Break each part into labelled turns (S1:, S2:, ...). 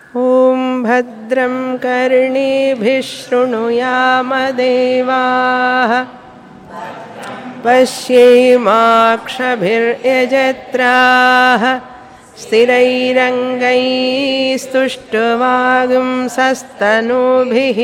S1: ॐ भद्रं कर्णेभिः शृणुयामदेवाः पश्येमाक्षभिर्यजत्राः स्थिरैरङ्गैस्तुष्टुवागुंसस्तनूभिः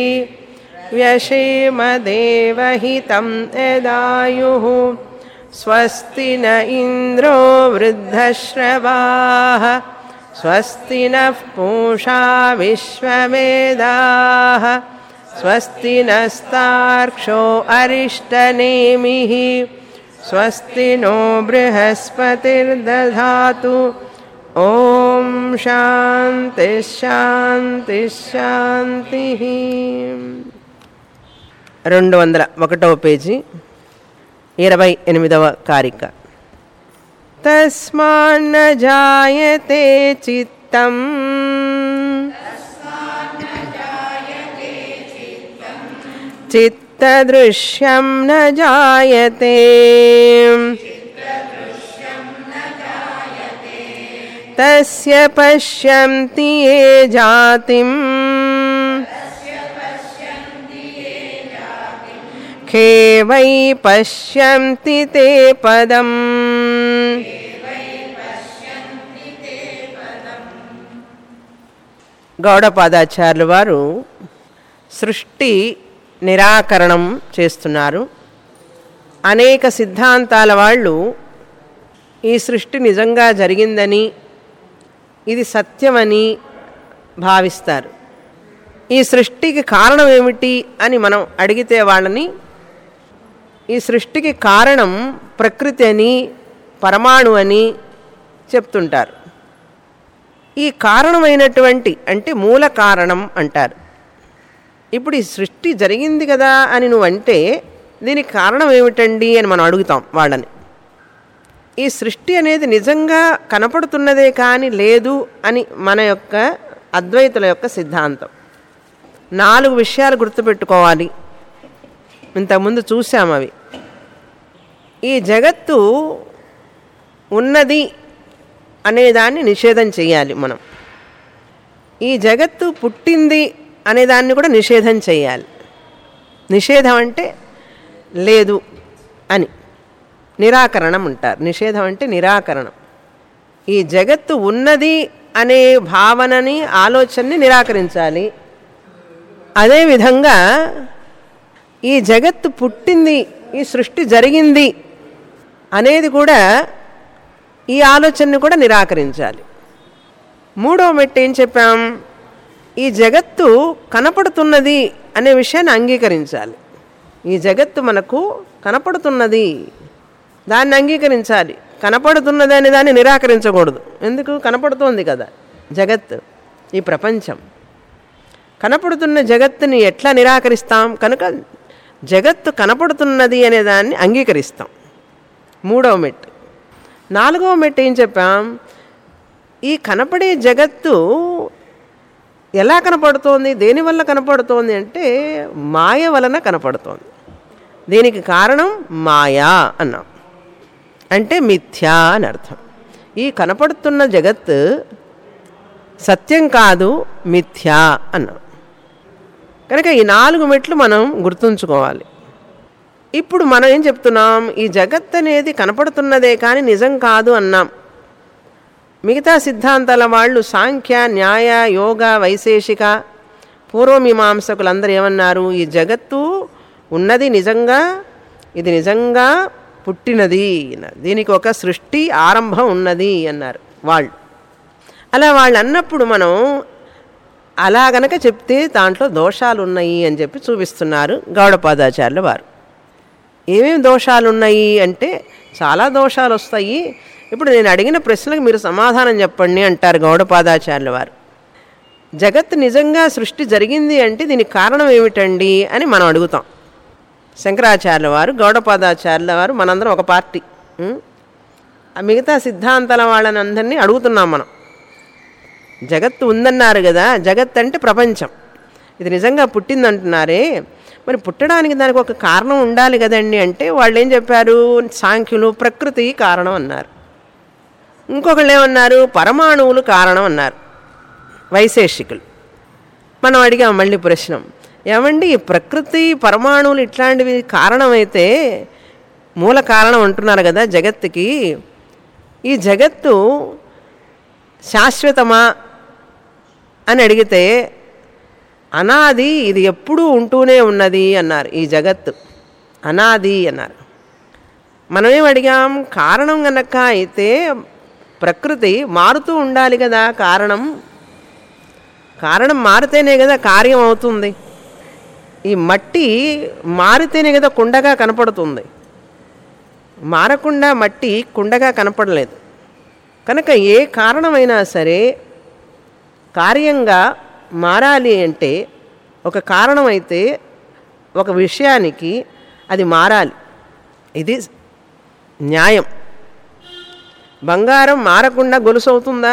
S1: व्यशेमदेवहितं यदायुः स्वस्ति न इन्द्रो वृद्धश्रवाः स्वस्ति नः पूषा विश्ववेदाः स्वस्ति नस्तार्क्ष्यो अरिष्टनेमिः स्वस्ति नो बृहस्पतिर्दधातु ॐ शान्तिः शान्तिः शान्तिः రెండు వందల ఒకటవ పేజీ ఇరవై ఎనిమిదవ కారిక తస్మాన్న జాయతే చిత్తం చిత్తదృశ్యం న జాయతే తస్య పశ్యంతి ఏ జాతిం खे वै पश्यन्ति ते पदम् గౌడపాదాచార్యులు వారు సృష్టి నిరాకరణం చేస్తున్నారు అనేక సిద్ధాంతాల వాళ్ళు ఈ సృష్టి నిజంగా జరిగిందని ఇది సత్యమని భావిస్తారు ఈ సృష్టికి కారణం ఏమిటి అని మనం అడిగితే వాళ్ళని ఈ సృష్టికి కారణం ప్రకృతి అని పరమాణు అని చెప్తుంటారు ఈ కారణమైనటువంటి అంటే మూల కారణం అంటారు ఇప్పుడు ఈ సృష్టి జరిగింది కదా అని నువ్వు అంటే దీనికి కారణం ఏమిటండి అని మనం అడుగుతాం వాళ్ళని ఈ సృష్టి అనేది నిజంగా కనపడుతున్నదే కానీ లేదు అని మన యొక్క అద్వైతుల యొక్క సిద్ధాంతం నాలుగు విషయాలు గుర్తుపెట్టుకోవాలి ఇంతకుముందు చూసాం అవి ఈ జగత్తు ఉన్నది అనేదాన్ని నిషేధం చేయాలి మనం ఈ జగత్తు పుట్టింది అనేదాన్ని కూడా నిషేధం చేయాలి నిషేధం అంటే లేదు అని నిరాకరణం అంటారు నిషేధం అంటే నిరాకరణం ఈ జగత్తు ఉన్నది అనే భావనని ఆలోచనని నిరాకరించాలి అదేవిధంగా ఈ జగత్తు పుట్టింది ఈ సృష్టి జరిగింది అనేది కూడా ఈ ఆలోచనని కూడా నిరాకరించాలి మూడవ మెట్టు ఏం చెప్పాం ఈ జగత్తు కనపడుతున్నది అనే విషయాన్ని అంగీకరించాలి ఈ జగత్తు మనకు కనపడుతున్నది దాన్ని అంగీకరించాలి కనపడుతున్నది అనే దాన్ని నిరాకరించకూడదు ఎందుకు కనపడుతోంది కదా జగత్తు ఈ ప్రపంచం కనపడుతున్న జగత్తుని ఎట్లా నిరాకరిస్తాం కనుక జగత్తు కనపడుతున్నది అనే దాన్ని అంగీకరిస్తాం మూడవ మెట్టు నాలుగవ మెట్టు ఏం చెప్పాం ఈ కనపడే జగత్తు ఎలా కనపడుతోంది దేనివల్ల కనపడుతోంది అంటే మాయ వలన కనపడుతోంది దీనికి కారణం మాయా అన్నాం అంటే మిథ్యా అని అర్థం ఈ కనపడుతున్న జగత్తు సత్యం కాదు మిథ్యా అన్నాం కనుక ఈ నాలుగు మెట్లు మనం గుర్తుంచుకోవాలి ఇప్పుడు మనం ఏం చెప్తున్నాం ఈ జగత్ అనేది కనపడుతున్నదే కానీ నిజం కాదు అన్నాం మిగతా సిద్ధాంతాల వాళ్ళు సాంఖ్య న్యాయ యోగ వైశేషిక పూర్వమీమాంసకులందరూ ఏమన్నారు ఈ జగత్తు ఉన్నది నిజంగా ఇది నిజంగా పుట్టినది అన్నారు దీనికి ఒక సృష్టి ఆరంభం ఉన్నది అన్నారు వాళ్ళు అలా వాళ్ళు అన్నప్పుడు మనం అలా గనక చెప్తే దాంట్లో దోషాలు ఉన్నాయి అని చెప్పి చూపిస్తున్నారు గౌడపాదాచార్యుల వారు ఏమేమి దోషాలు ఉన్నాయి అంటే చాలా దోషాలు వస్తాయి ఇప్పుడు నేను అడిగిన ప్రశ్నలకు మీరు సమాధానం చెప్పండి అంటారు గౌడపాదాచార్యుల వారు జగత్ నిజంగా సృష్టి జరిగింది అంటే దీనికి కారణం ఏమిటండి అని మనం అడుగుతాం శంకరాచార్యుల వారు గౌడపాదాచార్యుల వారు మనందరం ఒక పార్టీ ఉం? ఆ మిగతా సిద్ధాంతాల వాళ్ళని అందరినీ అడుగుతున్నాం మనం జగత్తు ఉందన్నారు కదా జగత్ అంటే ప్రపంచం ఇది నిజంగా పుట్టిందంటున్నారే మరి పుట్టడానికి దానికి ఒక కారణం ఉండాలి కదండి అంటే వాళ్ళు ఏం చెప్పారు సాంఖ్యులు ప్రకృతి కారణం అన్నారు ఇంకొకళ్ళు ఏమన్నారు పరమాణువులు కారణం అన్నారు వైశేషికులు మనం అడిగాం మళ్ళీ ప్రశ్న ఏమండి ఈ ప్రకృతి పరమాణువులు ఇట్లాంటివి కారణమైతే మూల కారణం అంటున్నారు కదా జగత్తుకి ఈ జగత్తు శాశ్వతమా అని అడిగితే అనాది ఇది ఎప్పుడూ ఉంటూనే ఉన్నది అన్నారు ఈ జగత్తు అనాది అన్నారు మనమేం అడిగాం కారణం గనక అయితే ప్రకృతి మారుతూ ఉండాలి కదా కారణం కారణం మారితేనే కదా కార్యం అవుతుంది ఈ మట్టి మారితేనే కదా కుండగా కనపడుతుంది మారకుండా మట్టి కుండగా కనపడలేదు కనుక ఏ కారణమైనా సరే కార్యంగా మారాలి అంటే ఒక కారణమైతే ఒక విషయానికి అది మారాలి ఇది న్యాయం బంగారం మారకుండా గొలుసు అవుతుందా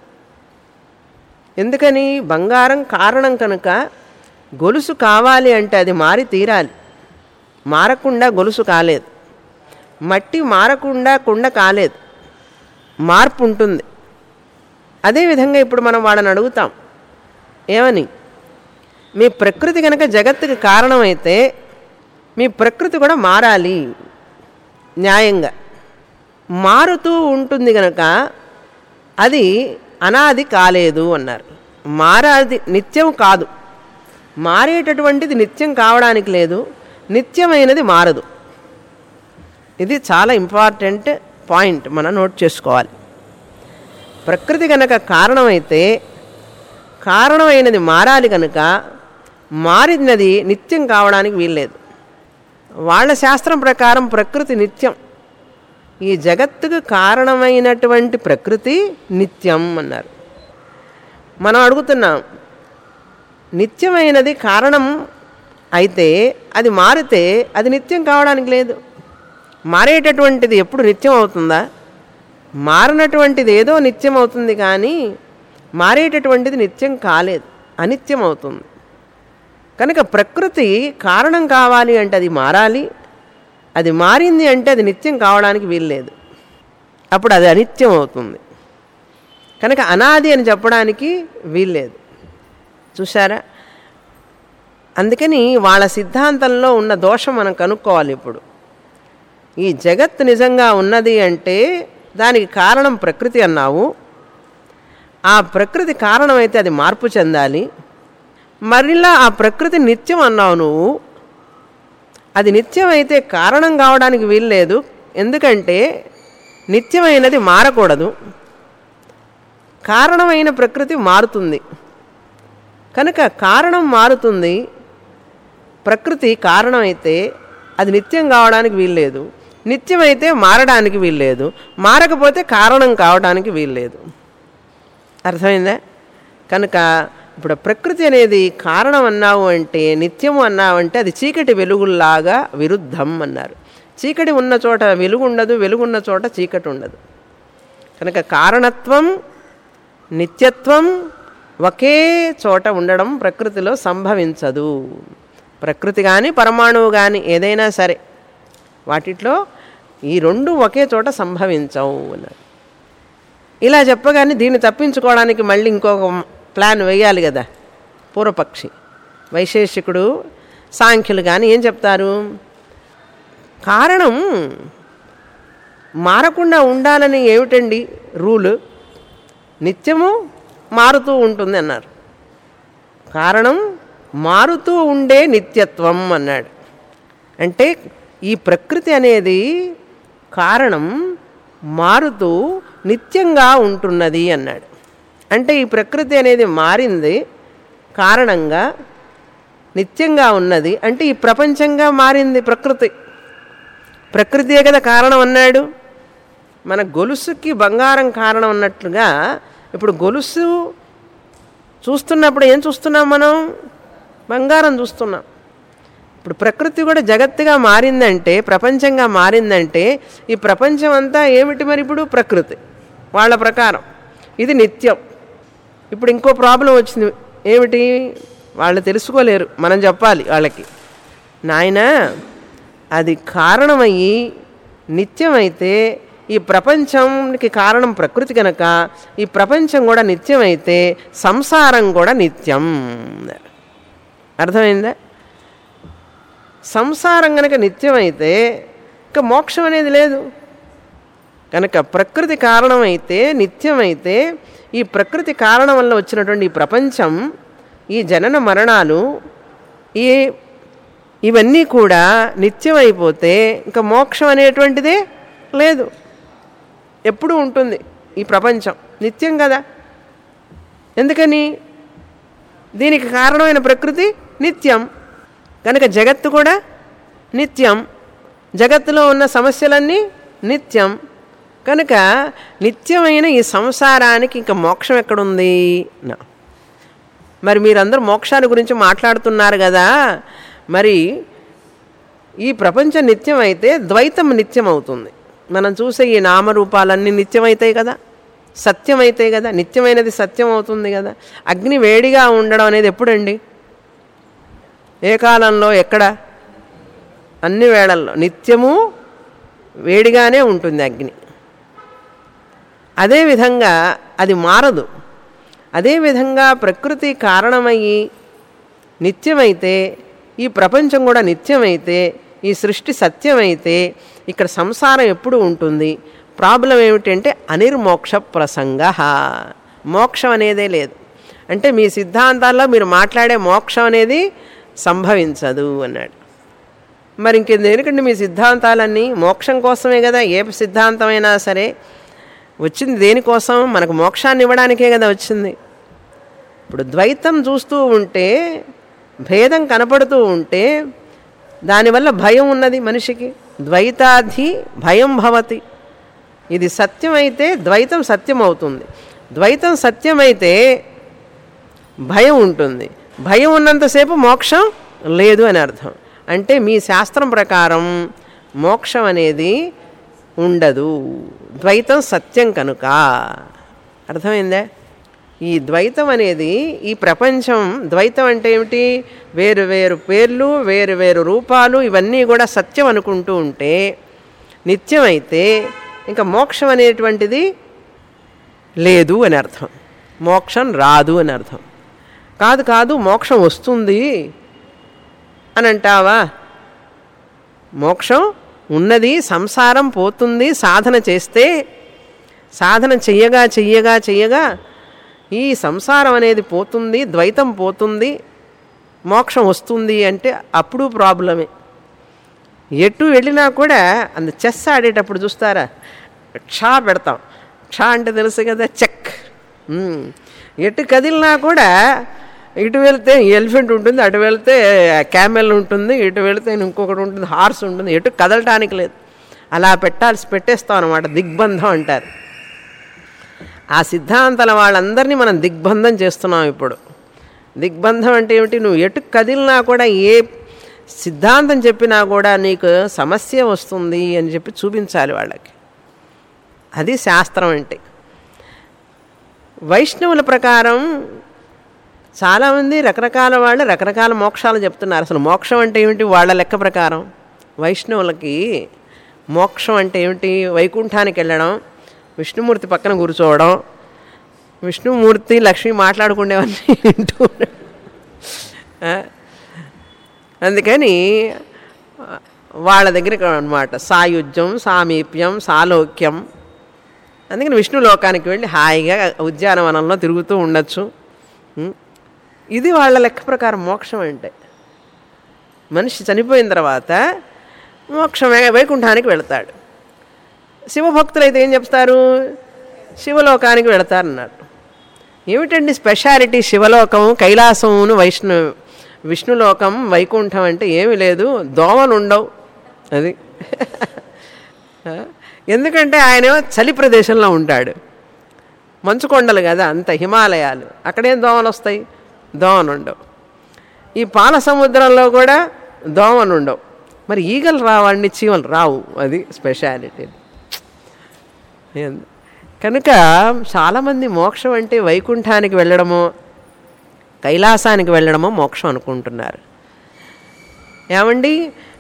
S1: ఎందుకని బంగారం కారణం కనుక గొలుసు కావాలి అంటే అది మారి తీరాలి మారకుండా గొలుసు కాలేదు మట్టి మారకుండా కుండ కాలేదు మార్పు ఉంటుంది అదేవిధంగా ఇప్పుడు మనం వాళ్ళని అడుగుతాం ఏమని మీ ప్రకృతి కనుక జగత్తుకి కారణమైతే మీ ప్రకృతి కూడా మారాలి న్యాయంగా మారుతూ ఉంటుంది కనుక అది అనాది కాలేదు అన్నారు మారాది నిత్యం కాదు మారేటటువంటిది నిత్యం కావడానికి లేదు నిత్యమైనది మారదు ఇది చాలా ఇంపార్టెంట్ పాయింట్ మనం నోట్ చేసుకోవాలి ప్రకృతి కనుక కారణమైతే కారణమైనది మారాలి కనుక మారినది నిత్యం కావడానికి వీల్లేదు వాళ్ళ శాస్త్రం ప్రకారం ప్రకృతి నిత్యం ఈ జగత్తుకు కారణమైనటువంటి ప్రకృతి నిత్యం అన్నారు మనం అడుగుతున్నాం నిత్యమైనది కారణం అయితే అది మారితే అది నిత్యం కావడానికి లేదు మారేటటువంటిది ఎప్పుడు నిత్యం అవుతుందా మారినటువంటిది ఏదో నిత్యం అవుతుంది కానీ మారేటటువంటిది నిత్యం కాలేదు అనిత్యం అవుతుంది కనుక ప్రకృతి కారణం కావాలి అంటే అది మారాలి అది మారింది అంటే అది నిత్యం కావడానికి వీల్లేదు అప్పుడు అది అనిత్యం అవుతుంది కనుక అనాది అని చెప్పడానికి వీల్లేదు చూసారా అందుకని వాళ్ళ సిద్ధాంతంలో ఉన్న దోషం మనం కనుక్కోవాలి ఇప్పుడు ఈ జగత్తు నిజంగా ఉన్నది అంటే దానికి కారణం ప్రకృతి అన్నావు ఆ ప్రకృతి కారణమైతే అది మార్పు చెందాలి మరిలా ఆ ప్రకృతి నిత్యం అన్నావు నువ్వు అది నిత్యమైతే కారణం కావడానికి వీల్లేదు ఎందుకంటే నిత్యమైనది మారకూడదు కారణమైన ప్రకృతి మారుతుంది కనుక కారణం మారుతుంది ప్రకృతి కారణమైతే అది నిత్యం కావడానికి వీల్లేదు నిత్యమైతే మారడానికి వీల్లేదు మారకపోతే కారణం కావడానికి వీల్లేదు అర్థమైందా కనుక ఇప్పుడు ప్రకృతి అనేది కారణం అన్నావు అంటే నిత్యము అన్నావు అంటే అది చీకటి వెలుగుల్లాగా విరుద్ధం అన్నారు చీకటి ఉన్న చోట వెలుగు ఉండదు వెలుగున్న చోట చీకటి ఉండదు కనుక కారణత్వం నిత్యత్వం ఒకే చోట ఉండడం ప్రకృతిలో సంభవించదు ప్రకృతి కానీ పరమాణువు కానీ ఏదైనా సరే వాటిట్లో ఈ రెండు ఒకే చోట సంభవించవు అన్నారు ఇలా చెప్పగానే దీన్ని తప్పించుకోవడానికి మళ్ళీ ఇంకొక ప్లాన్ వేయాలి కదా పూర్వపక్షి వైశేషికుడు సాంఖ్యులు కానీ ఏం చెప్తారు కారణం మారకుండా ఉండాలని ఏమిటండి రూలు నిత్యము మారుతూ ఉంటుంది అన్నారు కారణం మారుతూ ఉండే నిత్యత్వం అన్నాడు అంటే ఈ ప్రకృతి అనేది కారణం మారుతూ నిత్యంగా ఉంటున్నది అన్నాడు అంటే ఈ ప్రకృతి అనేది మారింది కారణంగా నిత్యంగా ఉన్నది అంటే ఈ ప్రపంచంగా మారింది ప్రకృతి ప్రకృతియే కదా కారణం అన్నాడు మన గొలుసుకి బంగారం కారణం అన్నట్లుగా ఇప్పుడు గొలుసు చూస్తున్నప్పుడు ఏం చూస్తున్నాం మనం బంగారం చూస్తున్నాం ఇప్పుడు ప్రకృతి కూడా జగత్తుగా మారిందంటే ప్రపంచంగా మారిందంటే ఈ ప్రపంచం అంతా ఏమిటి మరి ఇప్పుడు ప్రకృతి వాళ్ళ ప్రకారం ఇది నిత్యం ఇప్పుడు ఇంకో ప్రాబ్లం వచ్చింది ఏమిటి వాళ్ళు తెలుసుకోలేరు మనం చెప్పాలి వాళ్ళకి నాయన అది కారణమయ్యి నిత్యమైతే ఈ ప్రపంచానికి కారణం ప్రకృతి కనుక ఈ ప్రపంచం కూడా నిత్యమైతే సంసారం కూడా నిత్యం అర్థమైందా సంసారం కనుక నిత్యమైతే ఇంకా మోక్షం అనేది లేదు కనుక ప్రకృతి కారణమైతే నిత్యమైతే ఈ ప్రకృతి కారణం వల్ల వచ్చినటువంటి ఈ ప్రపంచం ఈ జనన మరణాలు ఈ ఇవన్నీ కూడా నిత్యమైపోతే ఇంకా మోక్షం అనేటువంటిదే లేదు ఎప్పుడు ఉంటుంది ఈ ప్రపంచం నిత్యం కదా ఎందుకని దీనికి కారణమైన ప్రకృతి నిత్యం కనుక జగత్తు కూడా నిత్యం జగత్తులో ఉన్న సమస్యలన్నీ నిత్యం కనుక నిత్యమైన ఈ సంసారానికి ఇంకా మోక్షం ఎక్కడుంది నా మరి మీరందరూ మోక్షాన్ని గురించి మాట్లాడుతున్నారు కదా మరి ఈ ప్రపంచం నిత్యం అయితే ద్వైతం నిత్యం అవుతుంది మనం చూసే ఈ నామరూపాలన్నీ నిత్యమవుతాయి కదా సత్యం అవుతాయి కదా నిత్యమైనది సత్యం అవుతుంది కదా అగ్ని వేడిగా ఉండడం అనేది ఎప్పుడండి ఏ కాలంలో ఎక్కడ అన్ని వేళల్లో నిత్యము వేడిగానే ఉంటుంది అగ్ని అదేవిధంగా అది మారదు అదేవిధంగా ప్రకృతి కారణమయ్యి నిత్యమైతే ఈ ప్రపంచం కూడా నిత్యమైతే ఈ సృష్టి సత్యమైతే ఇక్కడ సంసారం ఎప్పుడు ఉంటుంది ప్రాబ్లం ఏమిటంటే అనిర్మోక్ష ప్రసంగ మోక్షం అనేదే లేదు అంటే మీ సిద్ధాంతాల్లో మీరు మాట్లాడే మోక్షం అనేది సంభవించదు అన్నాడు మరి ఇంకేం ఎందుకంటే మీ సిద్ధాంతాలన్నీ మోక్షం కోసమే కదా ఏ సిద్ధాంతమైనా సరే వచ్చింది దేనికోసం మనకు మోక్షాన్ని ఇవ్వడానికే కదా వచ్చింది ఇప్పుడు ద్వైతం చూస్తూ ఉంటే భేదం కనపడుతూ ఉంటే దానివల్ల భయం ఉన్నది మనిషికి ద్వైతాధి భయం భవతి ఇది సత్యమైతే ద్వైతం సత్యం అవుతుంది ద్వైతం సత్యమైతే భయం ఉంటుంది భయం ఉన్నంతసేపు మోక్షం లేదు అని అర్థం అంటే మీ శాస్త్రం ప్రకారం మోక్షం అనేది ఉండదు ద్వైతం సత్యం కనుక అర్థమైందా ఈ ద్వైతం అనేది ఈ ప్రపంచం ద్వైతం అంటే ఏమిటి వేరు వేరు పేర్లు వేరు వేరు రూపాలు ఇవన్నీ కూడా సత్యం అనుకుంటూ ఉంటే నిత్యమైతే ఇంకా మోక్షం అనేటువంటిది లేదు అని అర్థం మోక్షం రాదు అని అర్థం కాదు కాదు మోక్షం వస్తుంది అని అంటావా మోక్షం ఉన్నది సంసారం పోతుంది సాధన చేస్తే సాధన చెయ్యగా చెయ్యగా చెయ్యగా ఈ సంసారం అనేది పోతుంది ద్వైతం పోతుంది మోక్షం వస్తుంది అంటే అప్పుడు ప్రాబ్లమే ఎటు వెళ్ళినా కూడా అంత చెస్ ఆడేటప్పుడు చూస్తారా క్షా పెడతాం క్షా అంటే తెలుసు కదా చెక్ ఉమ్. ఎటు కదిలినా కూడా ఇటు వెళ్తే ఎలిఫెంట్ ఉంటుంది అటు వెళ్తే క్యామెల్ ఉంటుంది ఇటు వెళ్తే ఇంకొకటి ఉంటుంది హార్స్ ఉంటుంది ఎటు కదలటానికి లేదు అలా పెట్టాల్సి పెట్టేస్తాం అనమాట దిగ్బంధం అంటారు ఆ సిద్ధాంతాల వాళ్ళందరినీ మనం దిగ్బంధం చేస్తున్నాం ఇప్పుడు దిగ్బంధం అంటే ఏమిటి నువ్వు ఎటు కదిలినా కూడా ఏ సిద్ధాంతం చెప్పినా కూడా నీకు సమస్య వస్తుంది అని చెప్పి చూపించాలి వాళ్ళకి అది శాస్త్రం అంటే వైష్ణవుల ప్రకారం చాలామంది రకరకాల వాళ్ళు రకరకాల మోక్షాలు చెప్తున్నారు అసలు మోక్షం అంటే ఏమిటి వాళ్ళ లెక్క ప్రకారం వైష్ణవులకి మోక్షం అంటే ఏమిటి వైకుంఠానికి వెళ్ళడం విష్ణుమూర్తి పక్కన కూర్చోవడం విష్ణుమూర్తి లక్ష్మి మాట్లాడుకునేవన్నీ వింటూ ఉండడం. ఆ? అందుకని వాళ్ళ దగ్గరికి అనమాట సాయుధ్యం సామీప్యం సాలోక్యం అందుకని విష్ణు లోకానికి వెళ్ళి హాయిగా ఉద్యానవనంలో తిరుగుతూ ఉండొచ్చు ఉం? ఇది వాళ్ళ లెక్క ప్రకారం మోక్షం అంటే మనిషి చనిపోయిన తర్వాత మోక్షం వైకుంఠానికి వెళతాడు శివభక్తులు అయితే ఏం చెప్తారు శివలోకానికి వెళతారన్నారు ఏమిటండి స్పెషాలిటీ శివలోకం కైలాసమును వైష్ణు విష్ణులోకం వైకుంఠం అంటే ఏమీ లేదు దోమలు ఉండవు అది ఆ? ఎందుకంటే ఆయనేమో చలి ప్రదేశంలో ఉంటాడు మంచు కొండలు కదా అంత హిమాలయాలు అక్కడేం దోమలు వస్తాయి దోమలు ఉండవు ఈ పాల సముద్రంలో కూడా దోమలు ఉండవు మరి ఈగలు రావండి చీమలు రావు అది స్పెషాలిటీ ఏం- కనుక చాలామంది మోక్షం అంటే వైకుంఠానికి వెళ్ళడమో కైలాసానికి వెళ్ళడమో మోక్షం అనుకుంటున్నారు ఏమండి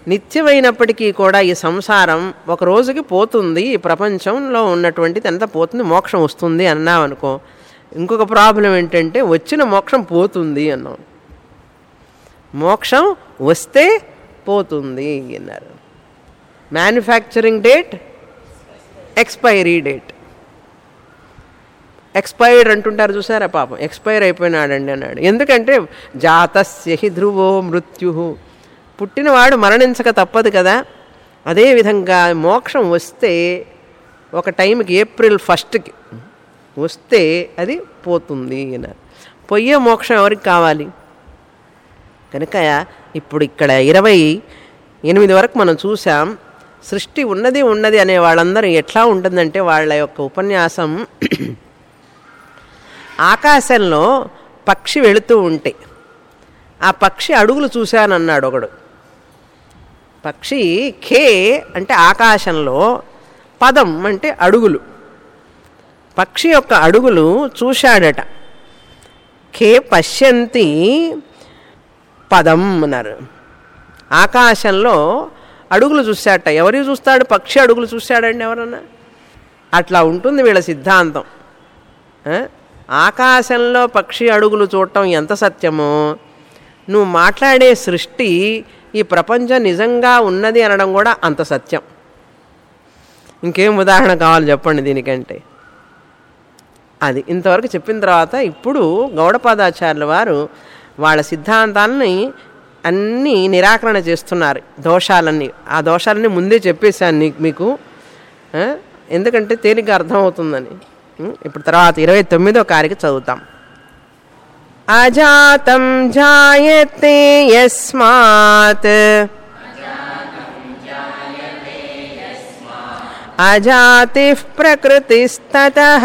S1: నిత్యమైనప్పటికీ కూడా ఈ సంసారం ఒక రోజుకి పోతుంది ఈ ప్రపంచంలో ఉన్నటువంటిది అంతా పోతుంది మోక్షం వస్తుంది అన్నాం అనుకో ఇంకొక ప్రాబ్లం ఏంటంటే వచ్చిన మోక్షం పోతుంది అన్నాం మోక్షం వస్తే పోతుంది అన్నారు manufacturing date expiry date expired అంటుంటారు చూసారా పాపం ఎక్స్పైర్ అయిపోయినాడండి అన్నాడు ఎందుకంటే జాతస్య హి ధ్రువో మృత్యు పుట్టినవాడు మరణించక తప్పదు కదా అదేవిధంగా మోక్షం వస్తే ఒక టైంకి ఏప్రిల్ ఫస్ట్కి వస్తే అది పోతుంది అన్నారు పొయ్యే మోక్షం ఎవరికి కావాలి కనుక ఇప్పుడు ఇక్కడ ఇరవై ఎనిమిది వరకు మనం చూసాం సృష్టి ఉన్నది ఉన్నది అనే వాళ్ళందరూ ఎట్లా ఉంటుందంటే వాళ్ళ యొక్క ఉపన్యాసం ఆకాశంలో పక్షి వెళుతూ ఉంటే ఆ పక్షి అడుగులు చూశానన్నాడు ఒకడు పక్షి ఖే అంటే ఆకాశంలో పదం అంటే అడుగులు పక్షి యొక్క అడుగులు చూశాడట ఖే పశ్యంతి పదం అన్నారు ఆకాశంలో అడుగులు చూశాట ఎవరు చూస్తాడు పక్షి అడుగులు చూశాడండి ఎవరన్నా అట్లా ఉంటుంది వీళ్ళ సిద్ధాంతం ఆ? ఆకాశంలో పక్షి అడుగులు చూడటం ఎంత సత్యమో నువ్వు మాట్లాడే సృష్టి ఈ ప్రపంచం నిజంగా ఉన్నది అనడం కూడా అంత సత్యం ఇంకేం ఉదాహరణ కావాలి చెప్పండి దీనికంటే అది ఇంతవరకు చెప్పిన తర్వాత ఇప్పుడు గౌడపాదాచార్యుల వారు వాళ్ళ సిద్ధాంతాలని అన్నీ నిరాకరణ చేస్తున్నారు దోషాలన్నీ ఆ దోషాలన్నీ ముందే చెప్పేశాను నీకు మీకు ఆ? ఎందుకంటే తేలిగ్గా అర్థమవుతుందని ఉం? ఇప్పుడు తర్వాత ఇరవై తొమ్మిదో కారిక చదువుతాం అజాతం జాయతే యస్మాత్ అజాతి ప్రకృతిస్తత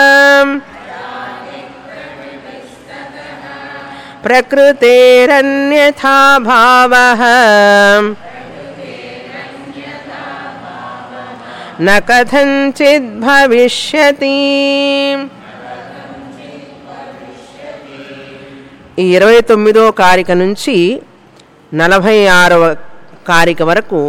S1: ప్రకృతేరన్యథా భావ న కథంచిద్ భవిష్యతి ఈ ఇరవై తొమ్మిదో కారిక నుంచి నలభై ఆరవ కారిక వరకు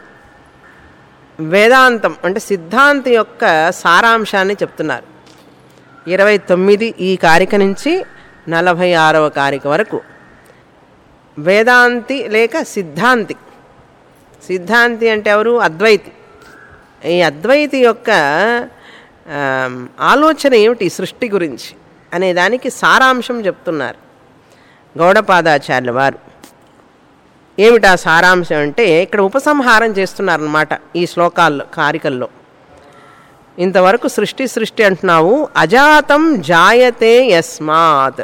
S1: వేదాంతం అంటే సిద్ధాంతి యొక్క సారాంశాన్ని చెప్తున్నారు ఇరవై తొమ్మిది ఈ కారిక నుంచి నలభై ఆరవ కారిక వరకు వేదాంతి లేక సిద్ధాంతి సిద్ధాంతి అంటే ఎవరు అద్వైతి ఈ అద్వైతి యొక్క ఆమ్, ఆలోచన ఏమిటి ఈ సృష్టి గురించి అనే దానికి సారాంశం చెప్తున్నారు గౌడపాదాచార్యుల వారు ఏమిటా సారాంశం అంటే ఇక్కడ ఉపసంహారం చేస్తున్నారన్నమాట ఈ శ్లోకాల్లో కారికల్లో ఇంతవరకు సృష్టి సృష్టి అంటున్నావు అజాతం జాయతే యస్మాత్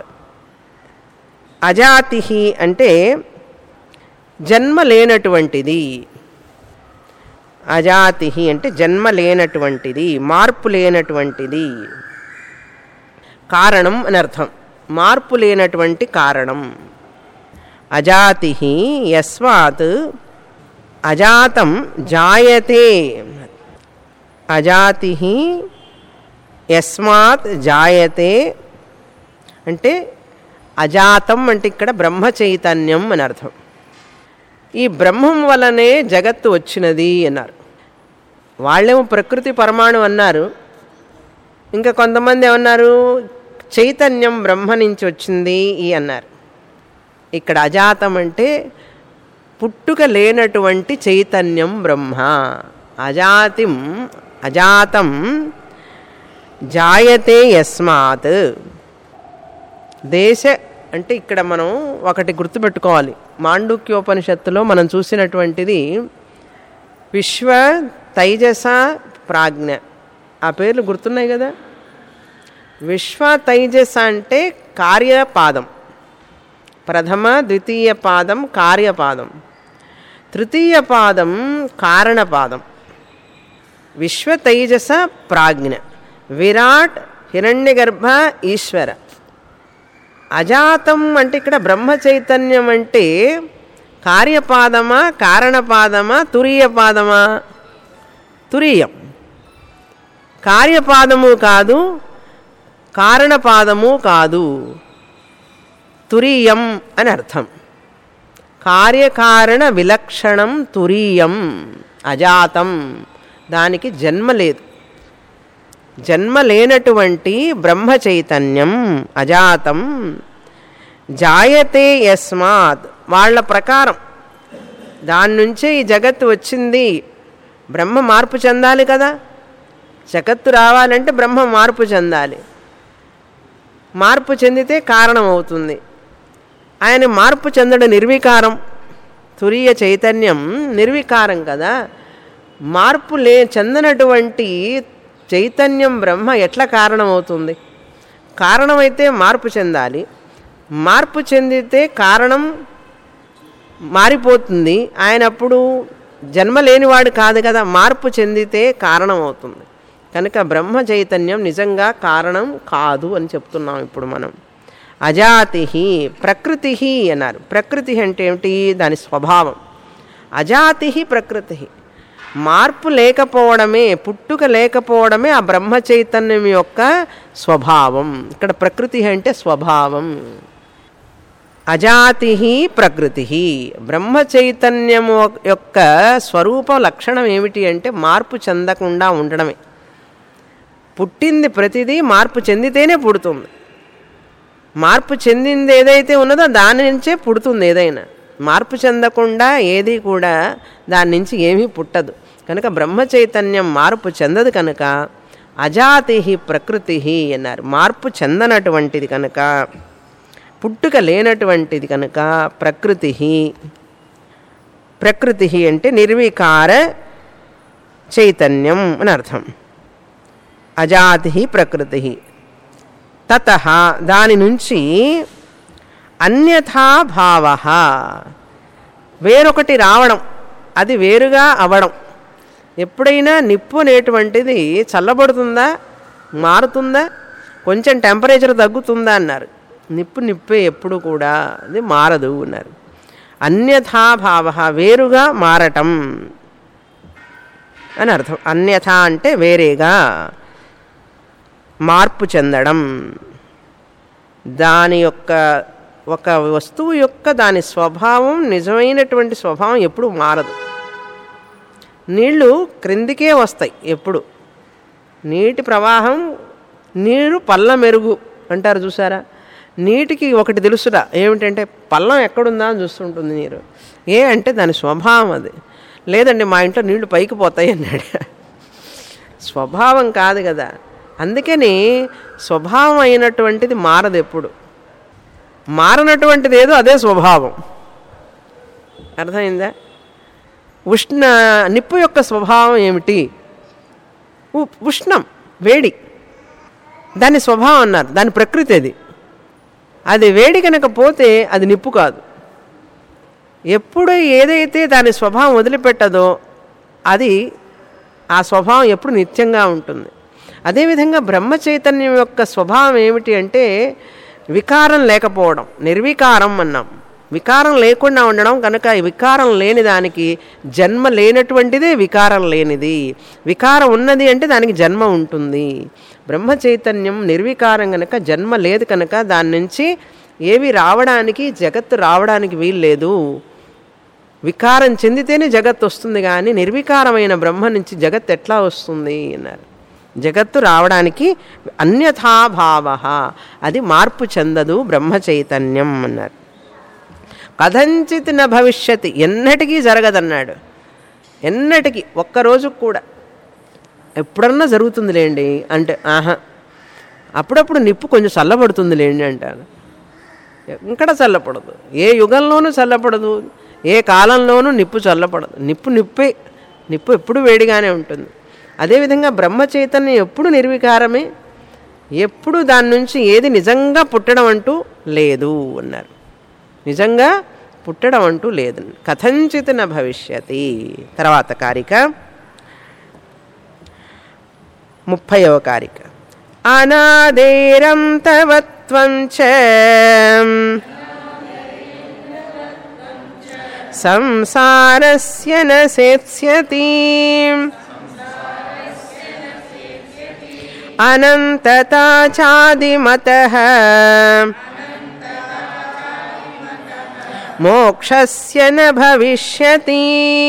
S1: అజాతి అంటే జన్మ లేనటువంటిది అజాతి అంటే జన్మ లేనటువంటిది మార్పు లేనటువంటిది కారణం అని అర్థం మార్పు లేనటువంటి కారణం అజాతి యస్మాత్ అజాతం జాయతే అజాతి యస్మాత్ జాయతే అంటే అజాతం అంటే ఇక్కడ బ్రహ్మ చైతన్యం అని అర్థం ఈ బ్రహ్మం వలనే జగత్తు వచ్చినది అన్నారు వాళ్ళేమో ప్రకృతి పరమాణు అన్నారు ఇంకా కొంతమంది ఏమన్నారు చైతన్యం బ్రహ్మ నుంచి వచ్చింది ఈ అన్నారు ఇక్కడ అజాతం అంటే పుట్టుక లేనటువంటి చైతన్యం బ్రహ్మ అజాతిం అజాతం జాయతే యస్మాత్ దేశ అంటే ఇక్కడ మనం ఒకటి గుర్తుపెట్టుకోవాలి మాండుక్యోపనిషత్తులో మనం చూసినటువంటిది విశ్వ తైజస ప్రాజ్ఞ ఆ పేర్లు గుర్తున్నాయి కదా విశ్వ తైజస అంటే కార్యపాదం ప్రథమ ద్వితీయ పాదం కార్యపాదం తృతీయ పాదం కారణపాదం విశ్వ తైజస ప్రాజ్ఞ విరాట్ హిరణ్యగర్భ ఈశ్వర అజాతం అంటే ఇక్కడ బ్రహ్మ చైతన్యం అంటే కార్యపాదమా కారణపాదమా తురీయ పాదమా తురీయం కార్యపాదము కాదు కారణపాదము కాదు తురీయం అని అర్థం కార్యకారణ విలక్షణం తురీయం అజాతం దానికి జన్మ లేదు జన్మ లేనటువంటి బ్రహ్మ చైతన్యం అజాతం జాయతే యస్మాత్ వాళ్ళ ప్రకారం దాని నుంచే ఈ జగత్తు వచ్చింది బ్రహ్మ మార్పు చెందాలి కదా జగత్తు రావాలంటే బ్రహ్మ మార్పు చెందాలి మార్పు చెందితే కారణం అవుతుంది ఆయన మార్పు చెందడం నిర్వికారం తురియ చైతన్యం నిర్వికారం కదా మార్పు లే చెందనటువంటి చైతన్యం బ్రహ్మ ఎట్లా కారణమవుతుంది కారణమైతే మార్పు చెందాలి మార్పు చెందితే కారణం మారిపోతుంది ఆయన అప్పుడు జన్మ లేనివాడు కాదు కదా మార్పు చెందితే కారణం అవుతుంది కనుక బ్రహ్మ చైతన్యం నిజంగా కారణం కాదు అని చెప్తున్నాం ఇప్పుడు మనం అజాతి ప్రకృతి అన్నారు ప్రకృతి అంటే ఏమిటి దాని స్వభావం అజాతి ప్రకృతి మార్పు లేకపోవడమే పుట్టుక లేకపోవడమే ఆ బ్రహ్మ చైతన్యం యొక్క స్వభావం ఇక్కడ ప్రకృతి అంటే స్వభావం అజాతి ప్రకృతి బ్రహ్మ చైతన్యము యొక్క స్వరూప లక్షణం ఏమిటి అంటే మార్పు చెందకుండా ఉండడమే పుట్టింది ప్రతిదీ మార్పు చెందితేనే పుడుతుంది మార్పు చెందింది ఏదైతే ఉన్నదో దాని నుంచే పుడుతుంది ఏదైనా మార్పు చెందకుండా ఏది కూడా దాని నుంచి ఏమీ పుట్టదు కనుక బ్రహ్మ చైతన్యం మార్పు చెందదు కనుక అజాతి ప్రకృతి అన్నారు మార్పు చెందనటువంటిది కనుక పుట్టుక లేనటువంటిది కనుక ప్రకృతి ప్రకృతి అంటే నిర్వికార చైతన్యం అని అర్థం అజాతి ప్రకృతి తత దాని నుంచి అన్యథా భావ వేరొకటి రావడం అది వేరుగా అవడం ఎప్పుడైనా నిప్పు అనేటువంటిది చల్లబడుతుందా మారుతుందా కొంచెం టెంపరేచర్ తగ్గుతుందా అన్నారు నిప్పు నిప్పే ఎప్పుడు కూడా అది మారదు అన్నారు అన్యథా భావ వేరుగా మారటం అని అర్థం అన్యథ అంటే వేరేగా మార్పు చెందడం దాని యొక్క ఒక వస్తువు యొక్క దాని స్వభావం నిజమైనటువంటి స్వభావం ఎప్పుడు మారదు నీళ్లు క్రిందికే వస్తాయి ఎప్పుడు నీటి ప్రవాహం నీరు పల్ల మెరుగు అంటారు చూసారా నీటికి ఒకటి తెలుసురా ఏమిటంటే పల్లం ఎక్కడుందా అని చూస్తుంటుంది నీరు ఏ అంటే దాని స్వభావం అది లేదండి మా ఇంట్లో నీళ్లు పైకి పోతాయి అన్నాడు స్వభావం కాదు కదా అందుకని స్వభావం అయినటువంటిది మారదు ఎప్పుడు మారనటువంటిది ఏదో అదే స్వభావం అర్థమైందా ఉష్ణ నిప్పు యొక్క స్వభావం ఏమిటి ఉ- ఉష్ణం వేడి దాని స్వభావం అన్నారు దాని ప్రకృతి అది అది వేడి కనుక పోతే అది నిప్పు కాదు ఎప్పుడు ఏదైతే దాని స్వభావం వదిలిపెట్టదో అది ఆ స్వభావం ఎప్పుడు నిత్యంగా ఉంటుంది అదేవిధంగా బ్రహ్మ చైతన్యం యొక్క స్వభావం ఏమిటి అంటే వికారం లేకపోవడం నిర్వికారం అన్నాం వికారం లేకుండా ఉండడం కనుక ఈ వికారం లేని దానికి జన్మ లేనటువంటిదే వికారం లేనిది వికారం ఉన్నది అంటే దానికి జన్మ ఉంటుంది బ్రహ్మ చైతన్యం నిర్వికారం కనుక జన్మ లేదు కనుక దాని నుంచి ఏవి రావడానికి జగత్తు రావడానికి వీల్లేదు వికారం చెందితేనే జగత్ వస్తుంది కానీ నిర్వికారమైన బ్రహ్మ నుంచి జగత్ ఎట్లా వస్తుంది అన్నారు జగత్తు రావడానికి అన్యథాభావ అది మార్పు చెందదు బ్రహ్మ చైతన్యం అన్నారు కథంచిత్ న భవిష్యతి ఎన్నటికీ జరగదన్నాడు ఎన్నటికీ ఒక్కరోజు కూడా ఎప్పుడన్నా జరుగుతుందిలేండి అంటే ఆహా అప్పుడప్పుడు నిప్పు కొంచెం చల్లబడుతుందిలేండి అంటాను ఎక్కడ చల్లపడదు ఏ యుగంలోనూ చల్లపడదు ఏ కాలంలోనూ నిప్పు చల్లపడదు నిప్పు నిప్పే నిప్పు ఎప్పుడు వేడిగానే ఉంటుంది అదేవిధంగా బ్రహ్మ చైతన్యం ఎప్పుడు నిర్వికారమే ఎప్పుడు దాని నుంచి ఏది నిజంగా పుట్టడం అంటూ లేదు అన్నారు నిజంగా పుట్టడం అంటూ లేదు కథంచిత్ న భవిష్యతి తర్వాత కారిక ముప్పైవ కారిక అనాదేరం తవత్వం చ సంసారస్య న సేత్స్యతి అనంతతా చాదిమత మోక్షస్య న భవిష్యతి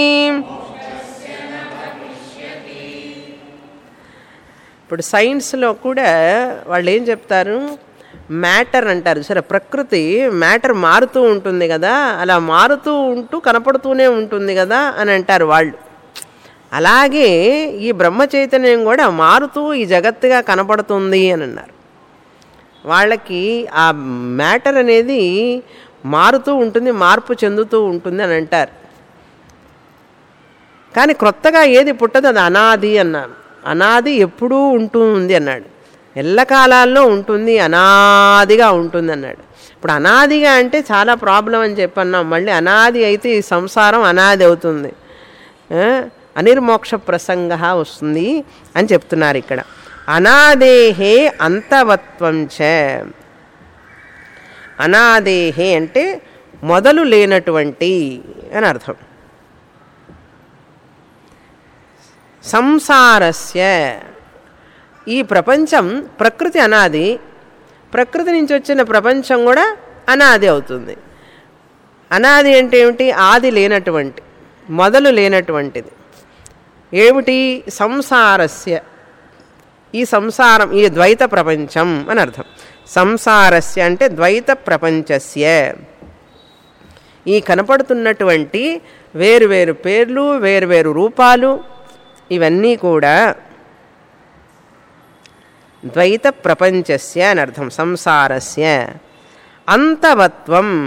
S1: ఇప్పుడు సైన్స్లో కూడా వాళ్ళు ఏం చెప్తారు మ్యాటర్ అంటారు సరే ప్రకృతి మ్యాటర్ మారుతూ ఉంటుంది కదా అలా మారుతూ ఉంటూ కనపడుతూనే ఉంటుంది కదా అని అంటారు వాళ్ళు అలాగే ఈ బ్రహ్మ చైతన్యం కూడా మారుతూ ఈ జగత్తుగా కనపడుతుంది అని అన్నారు వాళ్ళకి ఆ మ్యాటర్ అనేది మారుతూ ఉంటుంది మార్పు చెందుతూ ఉంటుంది అని అంటారు కానీ క్రొత్తగా ఏది పుట్టదు అది అనాది అన్నాను అనాది ఎప్పుడూ ఉంటుంది అన్నాడు ఎల్లకాలాల్లో ఉంటుంది అనాదిగా ఉంటుంది అన్నాడు ఇప్పుడు అనాదిగా అంటే చాలా ప్రాబ్లం అని చెప్పన్నాం మళ్ళీ అనాది అయితే ఈ సంసారం అనాది అవుతుంది ఆ, అనిర్మోక్ష ప్రసంగ వస్తుంది అని చెప్తున్నారు ఇక్కడ అనాదేహే అంతవత్వం చ అనాదేహే అంటే మొదలు లేనటువంటి అని అర్థం సంసారస్య ఈ ప్రపంచం ప్రకృతి అనాది ప్రకృతి నుంచి వచ్చిన ప్రపంచం కూడా అనాది అవుతుంది అనాది అంటే ఏమిటి ఆది లేనటువంటి మొదలు లేనటువంటిది ఏమిటి సంసారస్య ఈ సంసారం ఈ ద్వైత ప్రపంచం అని అర్థం సంసారస్య అంటే ద్వైత ప్రపంచస్య ఈ కనపడుతున్నటువంటి వేరువేరు పేర్లు వేరువేరు రూపాలు ఇవన్నీ కూడా ద్వైత ప్రపంచస్య అని అర్థం సంసారస్య అంతవత్వం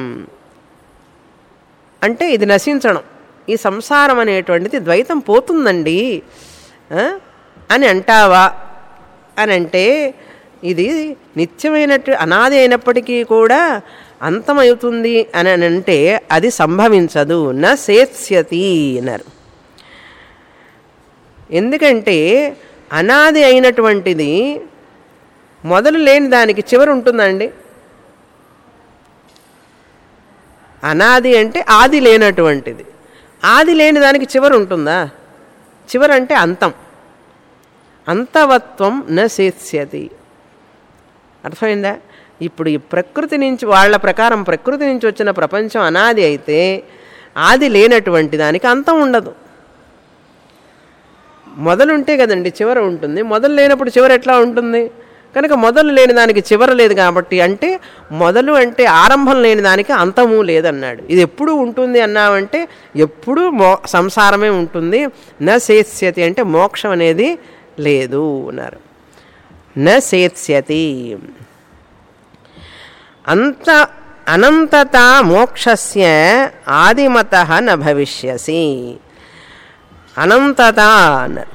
S1: అంటే ఇది నశించడం ఈ సంసారం అనేటువంటిది ద్వైతం పోతుందండి ఆ? అని అంటావా అని అంటే ఇది నిత్యమైనట్టు అనాది అయినప్పటికీ కూడా అంతమవుతుంది అని అని అంటే అది సంభవించదు న సేత్స్యతి అన్నారు ఎందుకంటే అనాది అయినటువంటిది మొదలు లేని దానికి చివరి ఉంటుందండి అనాది అంటే ఆది లేనటువంటిది ఆది లేని దానికి చివరి ఉంటుందా చివరి అంటే అంతం అంతవత్వం న సేత్స్యతి అర్థమైందా ఇప్పుడు ఈ ప్రకృతి నుంచి వాళ్ళ ప్రకారం ప్రకృతి నుంచి వచ్చిన ప్రపంచం అనాది అయితే ఆది లేనటువంటి దానికి అంతం ఉండదు మొదలు ఉంటే కదండి చివర ఉంటుంది మొదలు లేనప్పుడు చివర ఎట్లా ఉంటుంది కనుక మొదలు లేని దానికి చివర లేదు కాబట్టి అంటే మొదలు అంటే ఆరంభం లేని దానికి అంతము లేదన్నాడు ఇది ఎప్పుడు ఉంటుంది అన్నామంటే ఎప్పుడూ మో సంసారమే ఉంటుంది న సేత్స్యతి అంటే మోక్షం అనేది లేదు అన్నారు న సేత్స్యతి అంత అనంతత మోక్షస్య ఆదిమత న భవిష్యసి అనంతత అన్నారు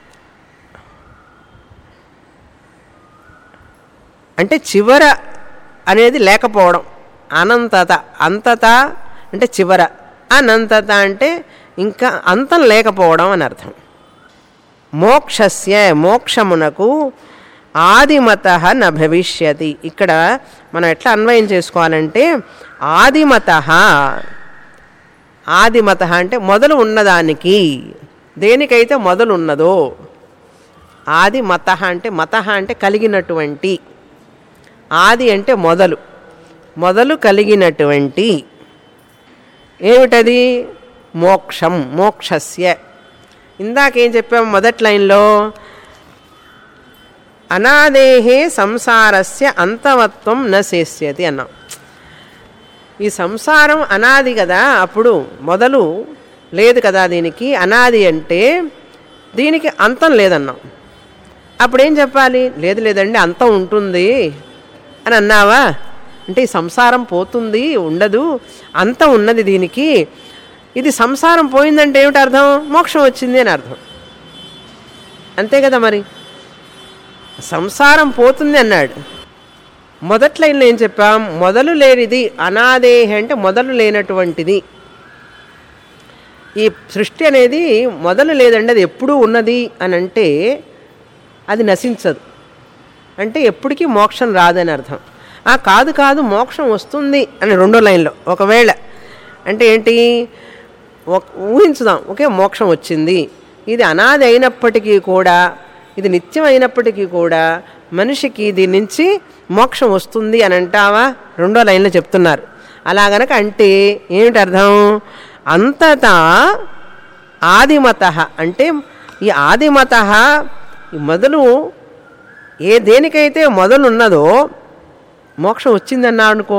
S1: అంటే చివర అనేది లేకపోవడం అనంతత అంతత అంటే చివర అనంతత అంటే ఇంకా అంతం లేకపోవడం అని అర్థం మోక్షస్య మోక్షమునకు ఆదిమత న భవిష్యతి ఇక్కడ మనం ఎట్లా అన్వయం చేసుకోవాలంటే ఆదిమత ఆదిమత అంటే మొదలు ఉన్నదానికి దేనికైతే మొదలు ఉన్నదో ఆది మత అంటే మత అంటే కలిగినటువంటి ఆది అంటే మొదలు మొదలు కలిగినటువంటి ఏమిటది మోక్షం మోక్షస్య ఇందాకేం చెప్పాము మొదటి లైన్లో అనాదేహే సంసారస్య అంతవత్వం న శేష్యతి అన్నాం ఈ సంసారం అనాది కదా అప్పుడు మొదలు లేదు కదా దీనికి అనాది అంటే దీనికి అంతం లేదన్నాం అప్పుడేం చెప్పాలి లేదు లేదండి అంతం ఉంటుంది అని అన్నావా అంటే ఈ సంసారం పోతుంది ఉండదు అంతం ఉన్నది దీనికి ఇది సంసారం పోయిందంటే ఏమిటి అర్థం మోక్షం వచ్చింది అని అర్థం అంతే కదా మరి సంసారం పోతుంది అన్నాడు మొదటి లైన్లో ఏం చెప్పాం మొదలు లేనిది అనాదేహ అంటే మొదలు లేనటువంటిది ఈ సృష్టి అనేది మొదలు లేదండి అది ఎప్పుడూ ఉన్నది అని అంటే అది నశించదు అంటే ఎప్పటికీ మోక్షం రాదని అర్థం ఆ కాదు కాదు మోక్షం వస్తుంది అని రెండో లైన్లో ఒకవేళ అంటే ఏంటి ఒక ఊహించుదాం ఒకే మోక్షం వచ్చింది ఇది అనాది అయినప్పటికీ కూడా ఇది నిత్యం అయినప్పటికీ కూడా మనిషికి దీని నుంచి మోక్షం వస్తుంది అని అంటావా రెండో లైన్లో చెప్తున్నారు అలా గనక అంటే ఏమిటి అర్థం అంతటా ఆదిమత అంటే ఈ ఆదిమత ఈ మొదలు ఏ దేనికైతే మొదలు ఉన్నదో మోక్షం వచ్చిందన్నాడు అనుకో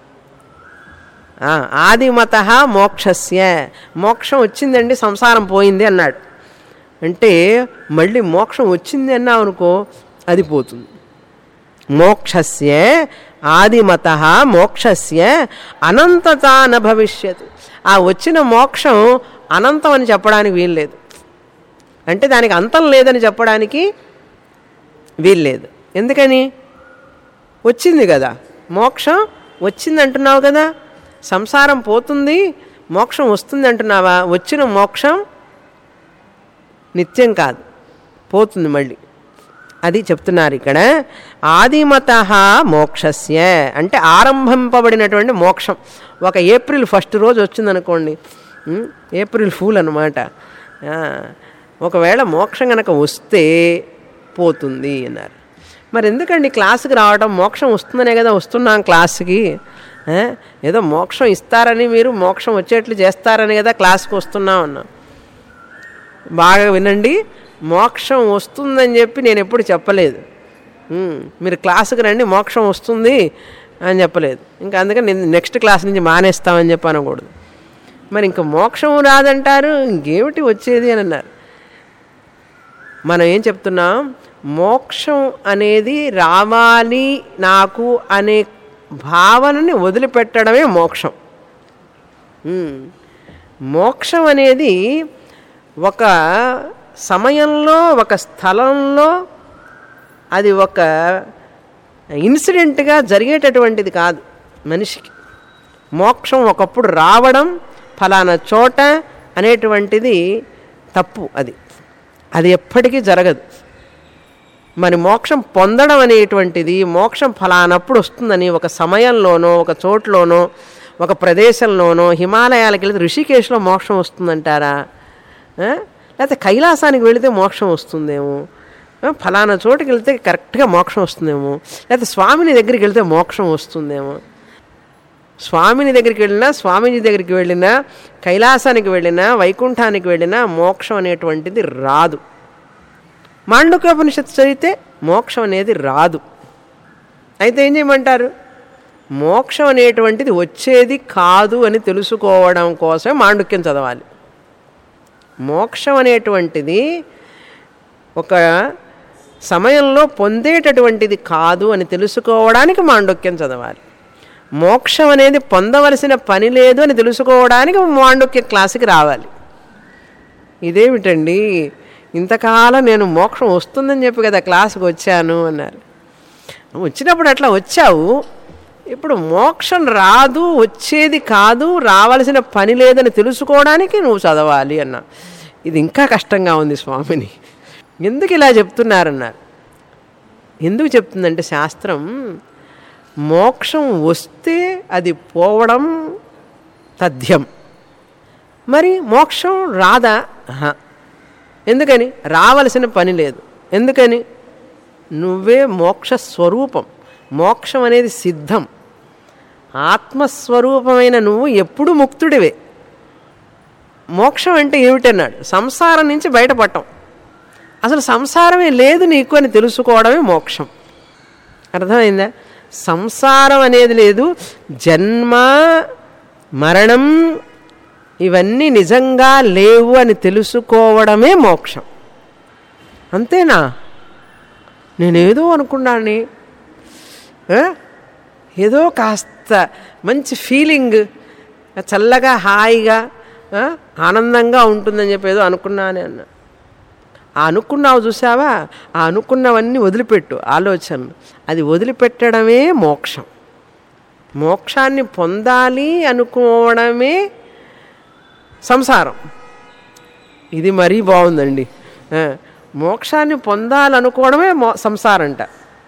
S1: ఆ, ఆదిమత మోక్షస్య మోక్షం వచ్చిందండి సంసారం పోయింది అన్నాడు అంటే మళ్ళీ మోక్షం వచ్చింది అన్నావు అనుకో అది పోతుంది మోక్షస్య ఆదిమత మోక్షస్య అనంతత న భవిష్యత్ ఆ వచ్చిన మోక్షం అనంతం అని చెప్పడానికి వీల్లేదు అంటే దానికి అంతం లేదని చెప్పడానికి వీల్లేదు ఎందుకని వచ్చింది కదా మోక్షం వచ్చింది అంటున్నావు కదా సంసారం పోతుంది మోక్షం వస్తుంది అంటున్నావా వచ్చిన మోక్షం నిత్యం కాదు పోతుంది మళ్ళీ అది చెప్తున్నారు ఇక్కడ ఆదిమత మోక్షస్య అంటే ఆరంభింపబడినటువంటి మోక్షం ఒక ఏప్రిల్ ఫస్ట్ రోజు వచ్చిందనుకోండి ఉం? ఏప్రిల్ ఫూల్ అనమాట ఒకవేళ మోక్షం కనుక వస్తే పోతుంది అన్నారు మరి ఎందుకండి క్లాసుకి రావడం మోక్షం వస్తుందనే కదా వస్తున్నాం క్లాస్కి ఆ? ఏదో మోక్షం ఇస్తారని మీరు మోక్షం వచ్చేట్లు చేస్తారని కదా క్లాస్కి వస్తున్నాం అన్నాం బాగా వినండి మోక్షం వస్తుందని చెప్పి నేను ఎప్పుడు చెప్పలేదు ఉమ్, మీరు క్లాసుకి రండి మోక్షం వస్తుంది అని చెప్పలేదు ఇంకా అందుకని నేను నెక్స్ట్ క్లాస్ నుంచి మానేస్తామని చెప్పి అనకూడదు మరి ఇంకా మోక్షం రాదంటారు ఇంకేమిటి వచ్చేది అని అన్నారు మనం ఏం చెప్తున్నాం మోక్షం అనేది రావాలి నాకు అనే భావనని వదిలిపెట్టడమే మోక్షం ఉమ్. మోక్షం అనేది ఒక సమయంలో ఒక స్థలంలో అది ఒక ఇన్సిడెంట్గా జరిగేటటువంటిది కాదు మనిషికి మోక్షం ఒకప్పుడు రావడం ఫలానా చోట అనేటువంటిది తప్పు అది అది ఎప్పటికీ జరగదు మరి మోక్షం పొందడం అనేటువంటిది మోక్షం ఫలానప్పుడు వస్తుందని ఒక సమయంలోనో ఒక చోట్లోనో ఒక ప్రదేశంలోనో హిమాలయాలకు వెళితే ఋషికేశ్లో మోక్షం వస్తుందంటారా ఆ? లేకపోతే కైలాసానికి వెళితే మోక్షం వస్తుందేమో ఆ? ఫలానా చోటుకి వెళ్తే కరెక్ట్గా మోక్షం వస్తుందేమో లేకపోతే స్వామిని దగ్గరికి వెళ్తే మోక్షం వస్తుందేమో స్వామిని దగ్గరికి వెళ్ళినా స్వామీజీ దగ్గరికి వెళ్ళినా కైలాసానికి వెళ్ళినా వైకుంఠానికి వెళ్ళినా మోక్షం అనేటువంటిది రాదు మాండుక్యోపనిషత్తు చదివితే మోక్షం అనేది రాదు అయితే ఏం చేయమంటారు మోక్షం అనేటువంటిది వచ్చేది కాదు అని తెలుసుకోవడం కోసమే మాండుక్యం చదవాలి మోక్షం అనేటువంటిది ఒక సమయంలో పొందేటటువంటిది కాదు అని తెలుసుకోవడానికి మాండుక్యం చదవాలి మోక్షం అనేది పొందవలసిన పని లేదు అని తెలుసుకోవడానికి మాండుక్య క్లాసుకి రావాలి ఇదేమిటండి ఇంతకాలం నేను మోక్షం వస్తుందని చెప్పి కదా క్లాసుకు వచ్చాను అన్నారు వచ్చినప్పుడు అట్లా వచ్చావు ఇప్పుడు మోక్షం రాదు వచ్చేది కాదు రావాల్సిన పని లేదని తెలుసుకోవడానికి నువ్వు చదవాలి అన్నా ఇది ఇంకా కష్టంగా ఉంది స్వామిని ఎందుకు ఇలా చెప్తున్నారన్నారు ఎందుకు చెప్తుందంటే శాస్త్రం మోక్షం వస్తే అది పోవడం తథ్యం మరి మోక్షం రాదా ఆహా. ఎందుకని రావలసిన పని లేదు ఎందుకని నువ్వే మోక్ష స్వరూపం మోక్షం అనేది సిద్ధం ఆత్మస్వరూపమైన నువ్వు ఎప్పుడు ముక్తుడివే మోక్షం అంటే ఏమిటన్నాడు సంసారం నుంచి బయటపడటం అసలు సంసారమే లేదు నీకు అని తెలుసుకోవడమే మోక్షం అర్థమైందా సంసారం అనేది లేదు జన్మ మరణం ఇవన్నీ నిజంగా లేవు అని తెలుసుకోవడమే మోక్షం అంతేనా నేనేదో అనుకున్నాను ఆ? ఏదో కాస్త మంచి ఫీలింగ్ చల్లగా హాయిగా ఆ? ఆనందంగా ఉంటుందని చెప్పి ఏదో అనుకున్నానే అన్న ఆ అనుకున్నావు చూసావా ఆ అనుకున్నవన్నీ వదిలిపెట్టు ఆలోచనలు అది వదిలిపెట్టడమే మోక్షం మోక్షాన్ని పొందాలి అనుకోవడమే సంసారం ఇది మరీ బాగుందండి ఆ, మోక్షాన్ని పొందాలనుకోవడమే మో సంసారంట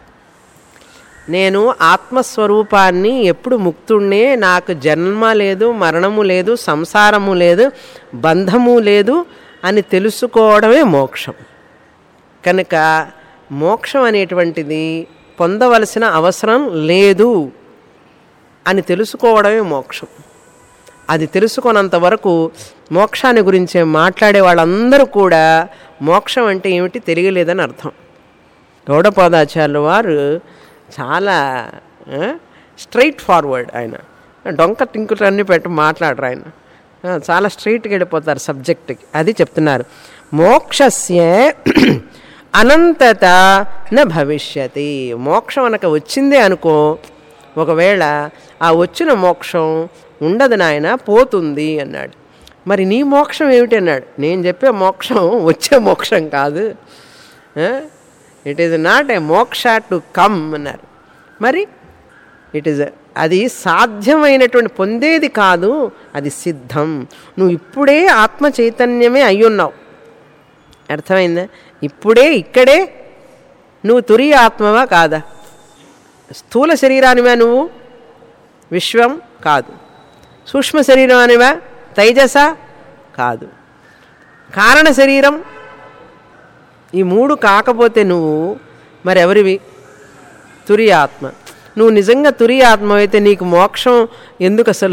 S1: నేను ఆత్మస్వరూపాన్ని ఎప్పుడు ముక్తుణ్ణే నాకు జన్మ లేదు మరణము లేదు సంసారము లేదు బంధము లేదు అని తెలుసుకోవడమే మోక్షం కనుక మోక్షం అనేటువంటిది పొందవలసిన అవసరం లేదు అని తెలుసుకోవడమే మోక్షం అది తెలుసుకున్నంత వరకు మోక్షాన్ని గురించి మాట్లాడే వాళ్ళందరూ కూడా మోక్షం అంటే ఏమిటి తెలియలేదని అర్థం గౌడపాదాచార్యుల వారు చాలా స్ట్రైట్ ఫార్వర్డ్ ఆయన డొంక టింకులు అన్నీ పెట్టి మాట్లాడరు ఆయన ఆ, చాలా స్ట్రైట్గా వెళ్ళిపోతారు సబ్జెక్ట్కి అది చెప్తున్నారు మోక్షస్య అనంతత న భవిష్యతి మోక్షం అనక వచ్చిందే అనుకో ఒకవేళ ఆ వచ్చిన మోక్షం ఉండదు నాయన పోతుంది అన్నాడు మరి నీ మోక్షం ఏమిటి అన్నాడు నేను చెప్పే మోక్షం వచ్చే మోక్షం కాదు ఇట్ ఈజ్ నాట్ ఏ మోక్ష టు కమ్ అన్నారు మరి ఇట్ ఈజ్ అది సాధ్యమైనటువంటి పొందేది కాదు అది సిద్ధం నువ్వు ఇప్పుడే ఆత్మ చైతన్యమే అయ్యున్నావు అర్థమైందా ఇప్పుడే ఇక్కడే నువ్వు తురియ ఆత్మవా కాదా స్థూల శరీరానివా నువ్వు విశ్వం కాదు సూక్ష్మ శరీరం అనివా తైజస కాదు కారణ శరీరం ఈ మూడు కాకపోతే నువ్వు మరి ఎవరివి తురియ ఆత్మ నువ్వు నిజంగా తురియ ఆత్మ అయితే నీకు మోక్షం ఎందుకు అసలు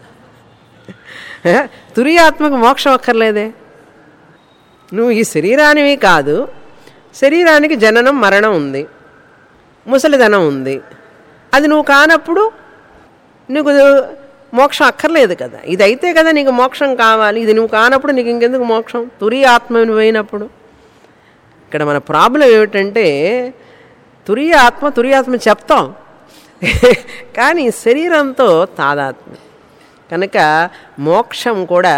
S1: ఏ? తురియ ఆత్మకు మోక్షం అక్కర్లేదే నువ్వు ఈ శరీరానివి కాదు శరీరానికి జననం మరణం ఉంది ముసలిదనం ఉంది అది నువ్వు కానప్పుడు నీకు మోక్షం అక్కర్లేదు కదా ఇది అయితే కదా నీకు మోక్షం కావాలి ఇది నువ్వు కానప్పుడు నీకు ఇంకెందుకు మోక్షం తురి ఆత్మ పోయినప్పుడు ఇక్కడ మన ప్రాబ్లం ఏమిటంటే తురియ ఆత్మ తురియ ఆత్మ చెప్తాం కానీ శరీరంతో తాదాత్మ కనుక మోక్షం కూడా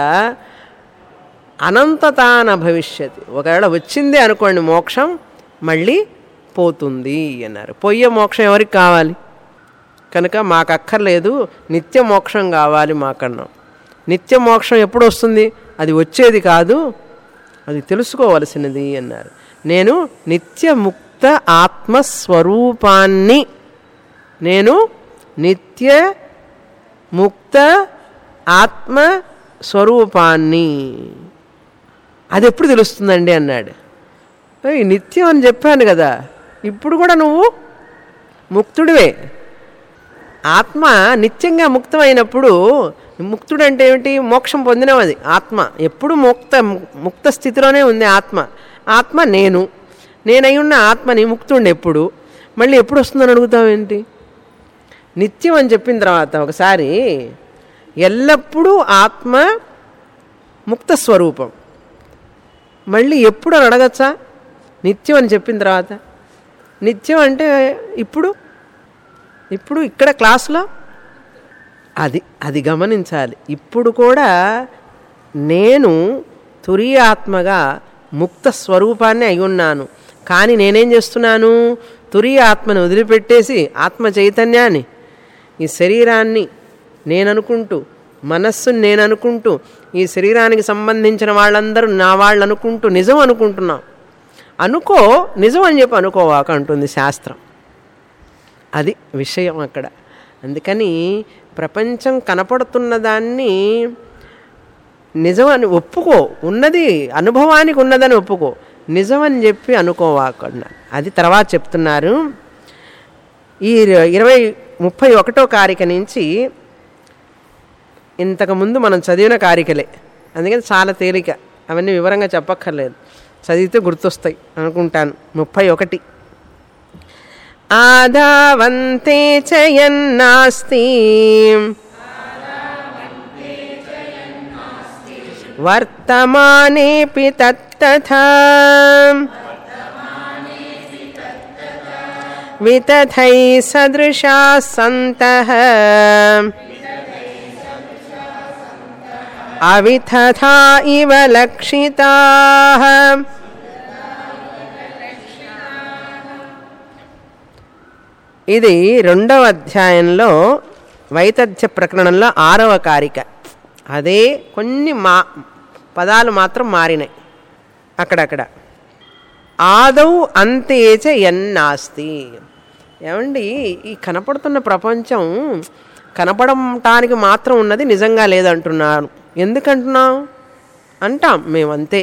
S1: అనంతతాన భవిష్యత్ ఒకవేళ వచ్చిందే అనుకోండి మోక్షం మళ్ళీ పోతుంది అన్నారు పొయ్యే మోక్షం ఎవరికి కావాలి కనుక మాకు అక్కర్లేదు నిత్య మోక్షం కావాలి మాకన్నాం నిత్య మోక్షం ఎప్పుడు వస్తుంది అది వచ్చేది కాదు అది తెలుసుకోవలసినది అన్నారు నేను నిత్య ముక్త ఆత్మస్వరూపాన్ని నేను నిత్య ముక్త ఆత్మ స్వరూపాన్ని అది ఎప్పుడు తెలుస్తుందండి అన్నాడు "ఏయ్, నిత్యం అని చెప్పాను కదా ఇప్పుడు కూడా నువ్వు ముక్తుడివే ఆత్మ నిత్యంగా ముక్తమైనప్పుడు ముక్తుడు అంటే ఏమిటి మోక్షం పొందినవది ఆత్మ ఎప్పుడు ముక్త ముక్త స్థితిలోనే ఉంది ఆత్మ ఆత్మ నేను నేనై ఉన్న ఆత్మని ముక్తుండే ఎప్పుడు మళ్ళీ ఎప్పుడు వస్తుందని అడుగుతావేంటి నిత్యం అని చెప్పిన తర్వాత ఒకసారి ఎల్లప్పుడూ ఆత్మ ముక్త స్వరూపం మళ్ళీ ఎప్పుడు అని అడగచ్చా నిత్యం అని చెప్పిన తర్వాత నిత్యం అంటే ఇప్పుడు ఇప్పుడు ఇక్కడ క్లాసులో అది అది గమనించాలి ఇప్పుడు కూడా నేను తురియ ఆత్మగా ముక్త స్వరూపాన్ని అయి ఉన్నాను కానీ నేనేం చేస్తున్నాను తురియ ఆత్మను వదిలిపెట్టేసి ఆత్మ చైతన్యాన్ని ఈ శరీరాన్ని నేననుకుంటూ మనస్సుని నేను అనుకుంటూ ఈ శరీరానికి సంబంధించిన వాళ్ళందరూ నా వాళ్ళు అనుకుంటూ నిజం అనుకుంటున్నాం అనుకో నిజం అని చెప్పి అనుకోవాక అంటుంది శాస్త్రం అది విషయం అక్కడ అందుకని ప్రపంచం కనపడుతున్న దాన్ని నిజమని ఒప్పుకో ఉన్నది అనుభవానికి ఉన్నదని ఒప్పుకో నిజమని చెప్పి అనుకోవాకుండా అది తర్వాత చెప్తున్నారు ఈ ఇరవై ముప్పై ఒకటో కారిక నుంచి ఇంతకుముందు మనం చదివిన కారికలే అందుకని చాలా తేలిక అవన్నీ వివరంగా చెప్పక్కర్లేదు చదివితే గుర్తొస్తాయి అనుకుంటాను ముప్పై ఒకటి ఆదావంతే చయన్నాస్తి వర్తమానేపి తత్తథా వితథై సదృశా సంతః అవితథా ఇవ లక్షితాః ఇది రెండవ అధ్యాయంలో వైతథ్య ప్రకరణంలో ఆరవ కారిక అదే కొన్ని మా పదాలు మాత్రం మారినాయి అక్కడక్కడ ఆదౌ అంతేచ ఎన్నాస్తి ఏమండి ఈ కనపడుతున్న ప్రపంచం కనపడటానికి మాత్రం ఉన్నది నిజంగా లేదంటున్నాను ఎందుకంటున్నాం అంటాం మేమంతే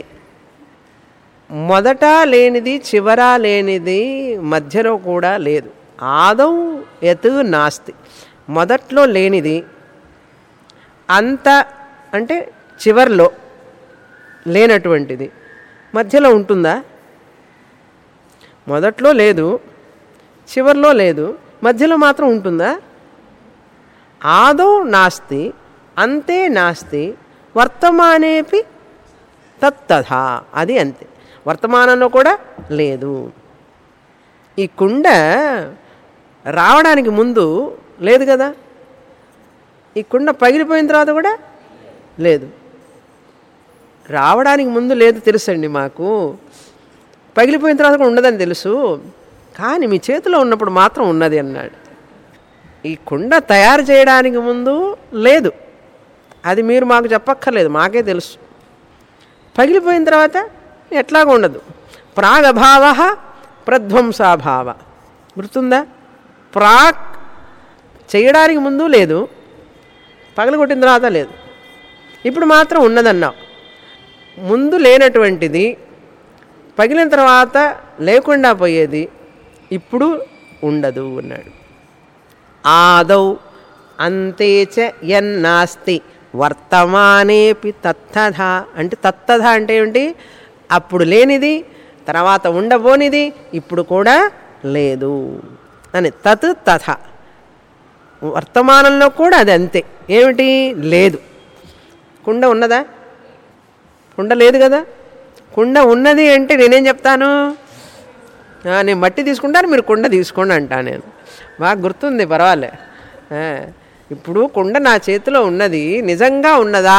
S1: మొదట లేనిది చివర లేనిది మధ్యలో కూడా లేదు ఆదౌ ఎత్ నాస్తి మొదట్లో లేనిది అంత అంటే చివర్లో లేనటువంటిది మధ్యలో ఉంటుందా మొదట్లో లేదు చివర్లో లేదు మధ్యలో మాత్రం ఉంటుందా ఆదౌ నాస్తి అంతే నాస్తి వర్తమానేపి తత్తథా అది అంతే వర్తమానంలో కూడా లేదు ఈ కుండ రావడానికి ముందు లేదు కదా ఈ కుండ పగిలిపోయిన తర్వాత కూడా లేదు రావడానికి ముందు లేదు తెలుసండి మాకు పగిలిపోయిన తర్వాత కూడా ఉండదని తెలుసు కానీ మీ చేతిలో ఉన్నప్పుడు మాత్రం ఉన్నది అన్నాడు ఈ కుండ తయారు చేయడానికి ముందు లేదు అది మీరు మాకు చెప్పక్కర్లేదు మాకే తెలుసు పగిలిపోయిన తర్వాత ఎట్లాగా ఉండదు ప్రాగభావ ప్రధ్వంసాభావ గుర్తుందా ప్రాక్ చేయడానికి ముందు లేదు పగలగొట్టిన తర్వాత లేదు ఇప్పుడు మాత్రం ఉన్నదన్నావు ముందు లేనటువంటిది పగిలిన తర్వాత లేకుండా పోయేది ఇప్పుడు ఉండదు అన్నాడు ఆదౌ అంతే చ ఎన్నాస్తి వర్తమానేపి తత్తథ అంటే తత్తథ అంటే ఏమిటి అప్పుడు లేనిది తర్వాత ఉండబోనిది ఇప్పుడు కూడా లేదు అని తత్ తథ వర్తమానంలో కూడా అది అంతే ఏమిటి లేదు కుండ ఉన్నదా కుండ లేదు కదా కుండ ఉన్నది అంటే నేనేం చెప్తాను ఆ, నేను మట్టి తీసుకుంటాను మీరు కుండ తీసుకోండి అంటాను నేను బాగా గుర్తుంది పర్వాలే ఆ, ఇప్పుడు కుండ నా చేతిలో ఉన్నది నిజంగా ఉన్నదా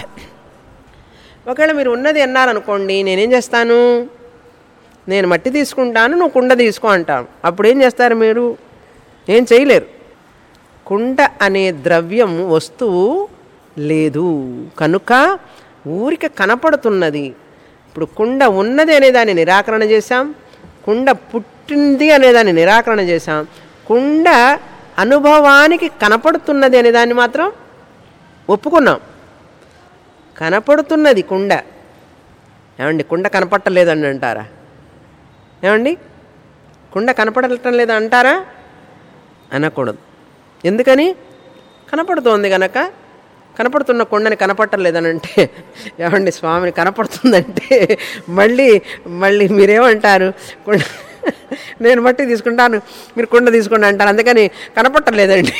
S1: ఒకవేళ మీరు ఉన్నది అన్నారనుకోండి నేనేం చేస్తాను నేను మట్టి తీసుకుంటాను నువ్వు కుండ తీసుకో అంటాను అప్పుడు ఏం చేస్తారు మీరు ఏం చేయలేరు కుండ అనే ద్రవ్యం వస్తువు లేదు కనుక ఊరిక కనపడుతున్నది ఇప్పుడు కుండ ఉన్నది అనే దాన్ని నిరాకరణ చేశాం కుండ పుట్టింది అనే దాన్ని నిరాకరణ చేశాం కుండ అనుభవానికి కనపడుతున్నది అనే దాన్ని మాత్రం ఒప్పుకున్నాం కనపడుతున్నది కుండ ఏమండి కుండ కనపట్టలేదని అంటారా ఏమండి కుండ కనపడటం లేదు అంటారా అనకూడదు ఎందుకని కనపడుతోంది గనక కనపడుతున్న కొండని కనపట్టలేదని అంటే ఏమండి స్వామిని కనపడుతుందంటే మళ్ళీ మళ్ళీ మీరేమంటారు కొండ నేను మట్టి తీసుకుంటాను మీరు కొండ తీసుకోండి అంటారు అందుకని కనపట్టలేదండి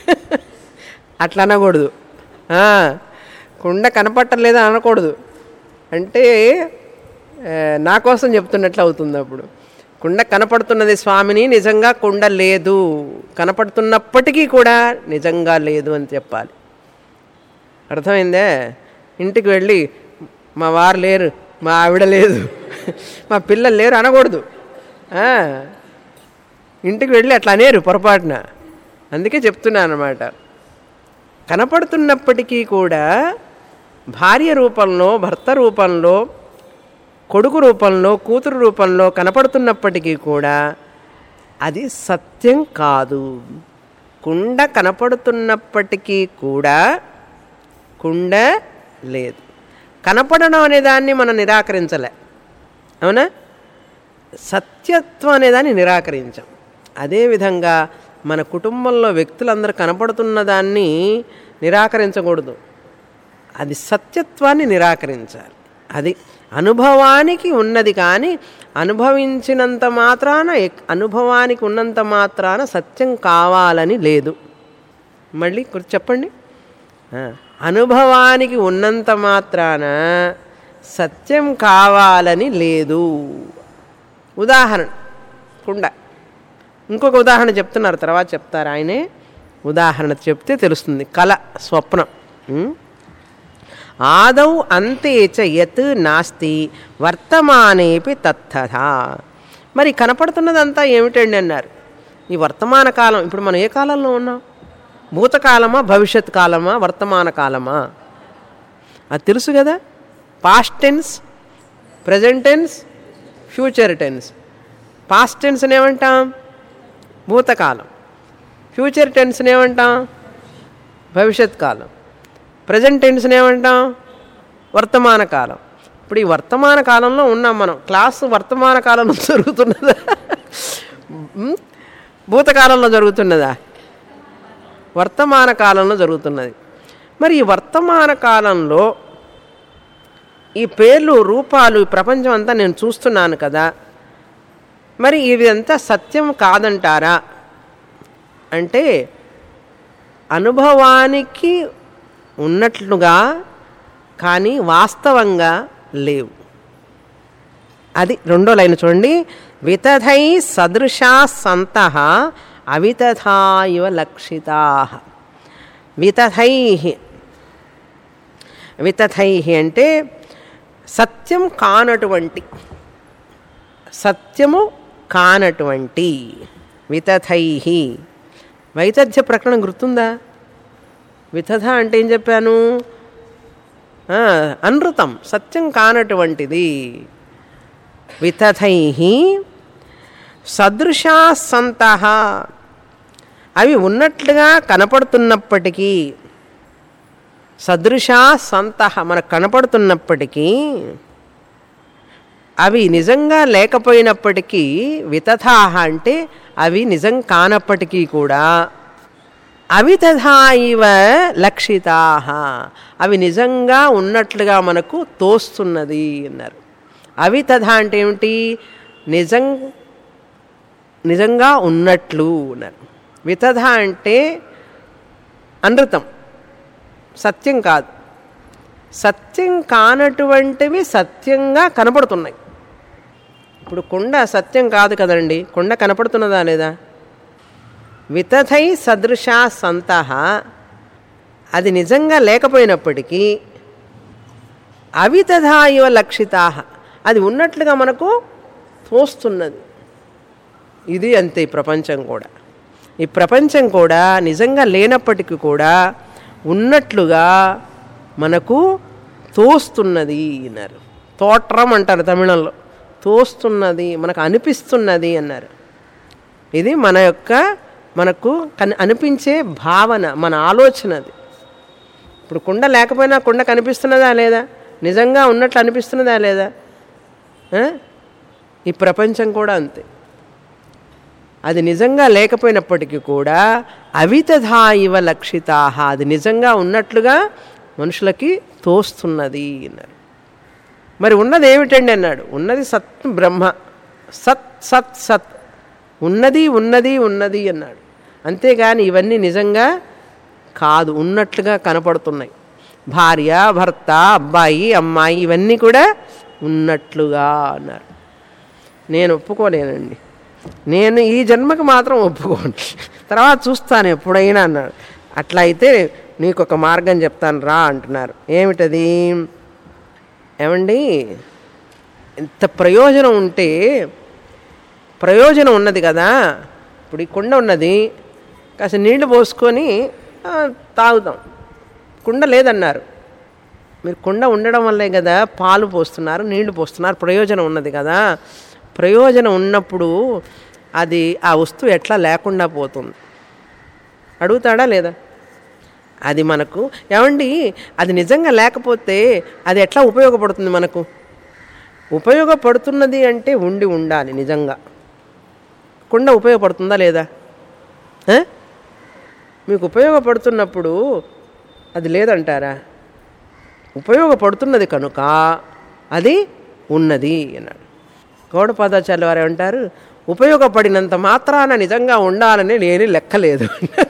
S1: అట్లా అనకూడదు ఆ, కుండ కనపట్టలేదని అనకూడదు అంటే ఆ, నా కోసం చెప్తున్నట్లు అవుతుంది అప్పుడు కుండ కనపడుతున్నది స్వామిని నిజంగా కుండ లేదు కనపడుతున్నప్పటికీ కూడా నిజంగా లేదు అని చెప్పాలి అర్థమైందే ఇంటికి వెళ్ళి మా వారు లేరు మా ఆవిడ లేదు మా పిల్లలు లేరు అనకూడదు ఆ, ఇంటికి వెళ్ళి అట్లా అనేరు పొరపాటున అందుకే చెప్తున్నాను అనమాట కనపడుతున్నప్పటికీ కూడా భార్య రూపంలో భర్త రూపంలో కొడుకు రూపంలో కూతురు రూపంలో కనపడుతున్నప్పటికీ కూడా అది సత్యం కాదు కుండ కనపడుతున్నప్పటికీ కూడా కుండ లేదు కనపడడం అనే దాన్ని మనం నిరాకరించలే అవునా సత్యత్వం అనేదాన్ని నిరాకరించాం అదేవిధంగా మన కుటుంబంలో వ్యక్తులందరూ కనపడుతున్న దాన్ని నిరాకరించకూడదు అది సత్యత్వాన్ని నిరాకరించాలి అది అనుభవానికి ఉన్నది కానీ అనుభవించినంత మాత్రాన ఎక్- అనుభవానికి ఉన్నంత మాత్రాన సత్యం కావాలని లేదు మళ్ళీ గుర్తు చెప్పండి ఆ, అనుభవానికి ఉన్నంత మాత్రాన సత్యం కావాలని లేదు ఉదాహరణ కుండ ఇంకొక ఉదాహరణ చెప్తున్నారు తర్వాత చెప్తారు ఆయనే ఉదాహరణ చెప్తే తెలుస్తుంది కళ స్వప్నం ఉం? ఆదౌ అంతే చ యత్ నాస్తి వర్తమానేపి తత్తథా మరి కనపడుతున్నదంతా ఏమిటండి అన్నారు ఈ వర్తమాన కాలం ఇప్పుడు మనం ఏ కాలంలో ఉన్నాం భూతకాలమా భవిష్యత్ కాలమా వర్తమాన కాలమా అది తెలుసు కదా past tense present tense future tense past టెన్స్ని ఏమంటాం భూతకాలం ఫ్యూచర్ టెన్స్ని ఏమంటాం భవిష్యత్ కాలం ప్రజెంట్ టెన్స్ని ఏమంటాం వర్తమాన కాలం ఇప్పుడు ఈ వర్తమాన కాలంలో ఉన్నాం మనం క్లాసు వర్తమాన కాలంలో జరుగుతున్నదా ఉమ్? భూతకాలంలో జరుగుతున్నదా వర్తమాన కాలంలో జరుగుతున్నది మరి ఈ వర్తమాన కాలంలో ఈ పేర్లు రూపాలు ఈ ప్రపంచం అంతా నేను చూస్తున్నాను కదా మరి ఇదంతా సత్యం కాదంటారా అంటే అనుభవానికి ఉన్నట్లుగా కానీ వాస్తవంగా లేవు అది రెండో లైన్ చూడండి వితథై సదృశా సంత అవితథా ఇవ లక్షితా వితథై వితథై అంటే సత్యం కానటువంటి సత్యము కానటువంటి వితథై వైతథ్య ప్రకరణం గుర్తుందా వితథ అంటే ఏం చెప్పాను ఆ, అనృతం సత్యం కానటువంటిది వితథై సదృశా సంత అవి ఉన్నట్లుగా కనపడుతున్నప్పటికీ సదృశా సంత మనకు కనపడుతున్నప్పటికీ అవి నిజంగా లేకపోయినప్పటికీ వితథాహ అంటే అవి నిజం కానప్పటికీ కూడా అవితథా ఇవ లక్షితా అవి నిజంగా ఉన్నట్లుగా మనకు తోస్తున్నది అన్నారు అవితథ అంటే ఏమిటి నిజం నిజంగా ఉన్నట్లు అన్నారు వితథ అంటే అనృతం సత్యం కాదు సత్యం కానటువంటివి సత్యంగా కనపడుతున్నాయి ఇప్పుడు కొండ సత్యం కాదు కదండి కొండ కనపడుతున్నదా లేదా వితథై సదృశా సంత అది నిజంగా లేకపోయినప్పటికీ అవితథా ఇవ లక్షితా అది ఉన్నట్లుగా మనకు తోస్తున్నది ఇది అంతే ఈ ప్రపంచం కూడా ఈ ప్రపంచం కూడా నిజంగా లేనప్పటికీ కూడా ఉన్నట్లుగా మనకు తోస్తున్నది అన్నారు తోట్రం అంటారు తమిళంలో తోస్తున్నది మనకు అనిపిస్తున్నది అన్నారు ఇది మన యొక్క మనకు కని అనిపించే భావన మన ఆలోచన అది ఇప్పుడు కుండ లేకపోయినా కుండ కనిపిస్తున్నదా లేదా నిజంగా ఉన్నట్లు అనిపిస్తున్నదా లేదా ఆ? ఈ ప్రపంచం కూడా అంతే అది నిజంగా లేకపోయినప్పటికీ కూడా అవితథా ఇవ లక్షితా అది నిజంగా ఉన్నట్లుగా మనుషులకి తోస్తున్నది అన్నారు మరి ఉన్నది ఏమిటండి అన్నాడు ఉన్నది సత్ బ్రహ్మ సత్ సత్ సత్ ఉన్నది ఉన్నది ఉన్నది అన్నాడు అంతేగాని ఇవన్నీ నిజంగా కాదు ఉన్నట్లుగా కనపడుతున్నాయి భార్య భర్త అబ్బాయి అమ్మాయి ఇవన్నీ కూడా ఉన్నట్లుగా అన్నారు నేను ఒప్పుకోలేనండి నేను ఈ జన్మకి మాత్రం ఒప్పుకోను తర్వాత చూస్తాను ఎప్పుడైనా అన్నాడు అట్లా అయితే నీకు ఒక మార్గం చెప్తాను రా అంటున్నారు ఏమిటది ఏమండి ఎంత ప్రయోజనం ఉంటే ప్రయోజనం ఉన్నది కదా ఇప్పుడు ఈ కుండ ఉన్నది కాస్త నీళ్లు పోసుకొని ఆ, తాగుతాం కుండ లేదన్నారు మీరు కుండ ఉండడం వల్లే కదా పాలు పోస్తున్నారు నీళ్లు పోస్తున్నారు ప్రయోజనం ఉన్నది కదా ప్రయోజనం ఉన్నప్పుడు అది ఆ వస్తువు ఎట్లా లేకుండా పోతుంది అడుగుతాడా లేదా అది మనకు ఏమండి అది నిజంగా లేకపోతే అది ఎట్లా ఉపయోగపడుతుంది మనకు ఉపయోగపడుతున్నది అంటే ఉండి ఉండాలి నిజంగా కుండ ఉపయోగపడుతుందా లేదా ఆ? మీకు ఉపయోగపడుతున్నప్పుడు అది లేదంటారా ఉపయోగపడుతున్నది కనుక అది ఉన్నది అన్నాడు గౌడపాదాచార్య వారు ఏమంటారు ఉపయోగపడినంత మాత్రాన నిజంగా ఉండాలని లేని లెక్కలేదు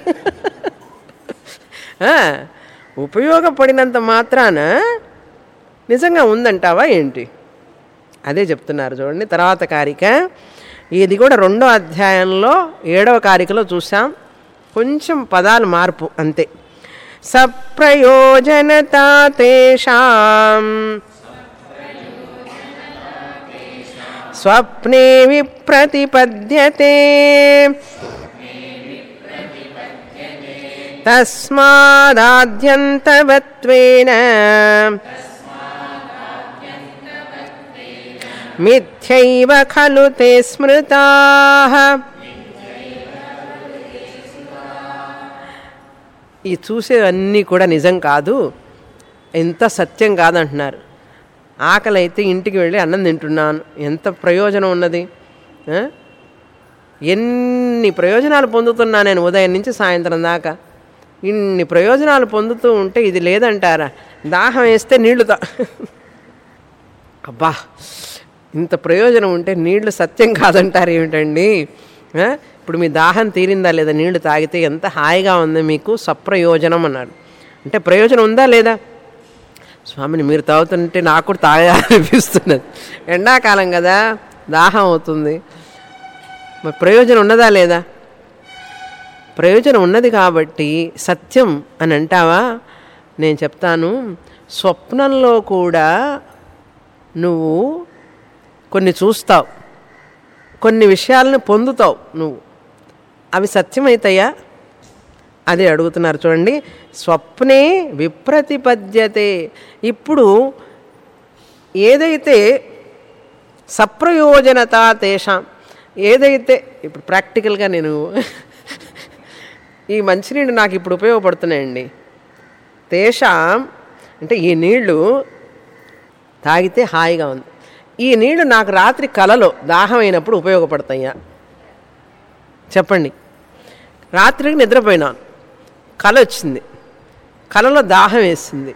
S1: ఆ, ఉపయోగపడినంత మాత్రాన నిజంగా ఉందంటావా ఏంటి అదే చెప్తున్నారు చూడండి తర్వాత కారిక ఇది కూడా రెండో అధ్యాయంలో ఏడవ కారికలో చూసాం కొంచెం పదాలు మార్పు అంతే సప్రయోజనత తేషాం స్వప్నే విప్రతిపద్యతే తస్మాదాద్యంతవత్వేన మిథ్యైవ ఖలు తే స్మృతా ఈ చూసేవన్నీ కూడా నిజం కాదు ఎంత సత్యం కాదంటున్నారు ఆకలి అయితే ఇంటికి వెళ్ళి అన్నం తింటున్నాను ఎంత ప్రయోజనం ఉన్నది ఆ? ఎన్ని ప్రయోజనాలు పొందుతున్నా నేను ఉదయం నుంచి సాయంత్రం దాకా ఇన్ని ప్రయోజనాలు పొందుతూ ఉంటే ఇది లేదంటారా దాహం వేస్తే నీళ్లు తా అబ్బా ఇంత ప్రయోజనం ఉంటే నీళ్లు సత్యం కాదంటారు ఏమిటండి ఆ? ఇప్పుడు మీ దాహం తీరిందా లేదా నీళ్లు తాగితే ఎంత హాయిగా ఉంది మీకు సప్రయోజనం అన్నాడు అంటే ప్రయోజనం ఉందా లేదా స్వామిని మీరు తాగుతుంటే నాకు కూడా తాగాలనిపిస్తున్నది ఎండాకాలం కదా దాహం అవుతుంది మరి ప్రయోజనం ఉన్నదా లేదా ప్రయోజనం ఉన్నది కాబట్టి సత్యం అని అంటావా నేను చెప్తాను స్వప్నంలో కూడా నువ్వు కొన్ని చూస్తావు కొన్ని విషయాలను పొందుతావు నువ్వు అవి సత్యమవుతాయా అదే అడుగుతున్నారు చూడండి స్వప్నే విప్రతిపద్యతే ఇప్పుడు ఏదైతే సప్రయోజనత తేషాం ఏదైతే ఇప్పుడు ప్రాక్టికల్గా నేను ఈ మంచినీళ్ళు నాకు ఇప్పుడు ఉపయోగపడుతున్నాయండి తేషాం అంటే ఈ నీళ్లు తాగితే హాయిగా ఉంది ఈ నీళ్లు నాకు రాత్రి కలలో దాహం అయినప్పుడు ఉపయోగపడతాయా చెప్పండి రాత్రికి నిద్రపోయినాను కల వచ్చింది కలలో దాహం వేసింది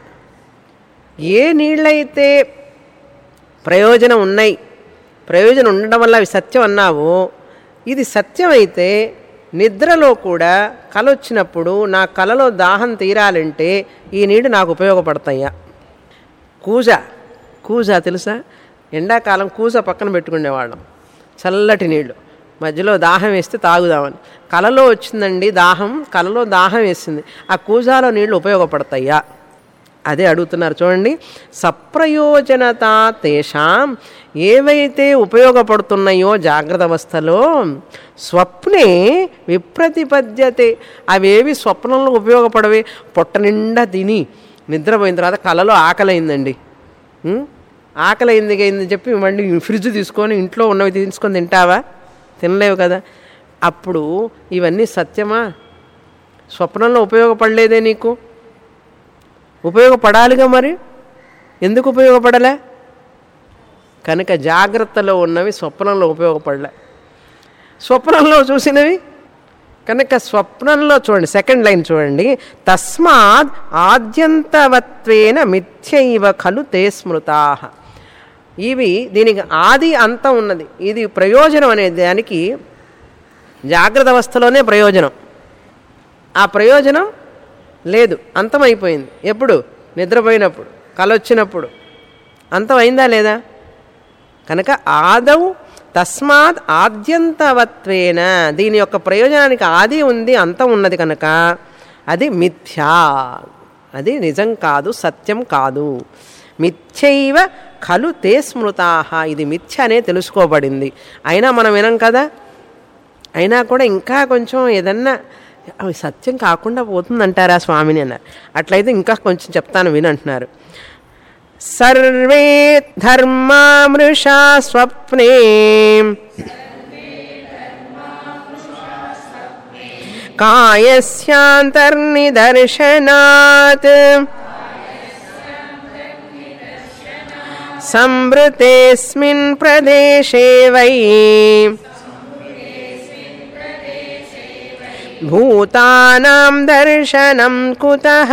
S1: ఏ నీళ్ళైతే ప్రయోజనం ఉన్నాయి ప్రయోజనం ఉండడం వల్ల అవి సత్యం అన్నావో ఇది సత్యమైతే నిద్రలో కూడా కల వచ్చినప్పుడు నా కలలో దాహం తీరాలంటే ఈ నీళ్ళు నాకు ఉపయోగపడతాయా కూజ కూజ తెలుసా ఎండాకాలం కూజ పక్కన పెట్టుకునేవాళ్ళం చల్లటి నీళ్ళు మధ్యలో దాహం వేస్తే తాగుదామని కలలో వచ్చిందండి దాహం కలలో దాహం వేసింది ఆ కూజాలో నీళ్లు ఉపయోగపడతాయా అదే అడుగుతున్నారు చూడండి సప్రయోజనత తేషాం ఏవైతే ఉపయోగపడుతున్నాయో జాగ్రత్త అవస్థలో స్వప్నే విప్రతిపద్యతే అవేవి స్వప్నంలో ఉపయోగపడవే పొట్ట నిండా తిని నిద్రపోయిన తర్వాత కలలో ఆకలైందండి ఉం? ఆకలైంది అయిందని చెప్పి మళ్ళీ ఫ్రిడ్జ్ తీసుకొని ఇంట్లో ఉన్నవి తీసుకొని తింటావా తినలేవు కదా అప్పుడు ఇవన్నీ సత్యమా స్వప్నంలో ఉపయోగపడలేదే నీకు ఉపయోగపడాలిగా మరి ఎందుకు ఉపయోగపడలే కనుక జాగ్రత్తలో ఉన్నవి స్వప్నంలో ఉపయోగపడలే స్వప్నంలో చూసినవి కనుక స్వప్నంలో చూడండి సెకండ్ లైన్ చూడండి తస్మాత్ ఆద్యంతవత్వేన మిథ్యైవ ఖలు తే స్మృతా ఇవి దీనికి ఆది అంతం ఉన్నది ఇది ప్రయోజనం అనే దానికి జాగ్రత్త అవస్థలోనే ప్రయోజనం ఆ ప్రయోజనం లేదు అంతమైపోయింది ఎప్పుడు నిద్రపోయినప్పుడు కలొచ్చినప్పుడు అంతమైందా లేదా కనుక ఆదౌ తస్మాత్ ఆద్యంతవత్వేన దీని యొక్క ప్రయోజనానికి ఆది ఉంది అంతం ఉన్నది కనుక అది మిథ్యా అది నిజం కాదు సత్యం కాదు మిథ్యైవ ఖలు తే స్మృతాహ ఇది మిథ్య అనే తెలుసుకోబడింది అయినా మనం వినం కదా అయినా కూడా ఇంకా కొంచెం ఏదన్నా అవి సత్యం కాకుండా పోతుందంటారా స్వామిని అన్నారు అట్లయితే ఇంకా కొంచెం చెప్తాను వినంటున్నారు సర్వే ధర్మామృషా స్వప్నే కాయస్యాంతర్నిదర్శనాత్ సంవృతేస్మిన్ ప్రదేశే వై భూతానాం దర్శనం కుతః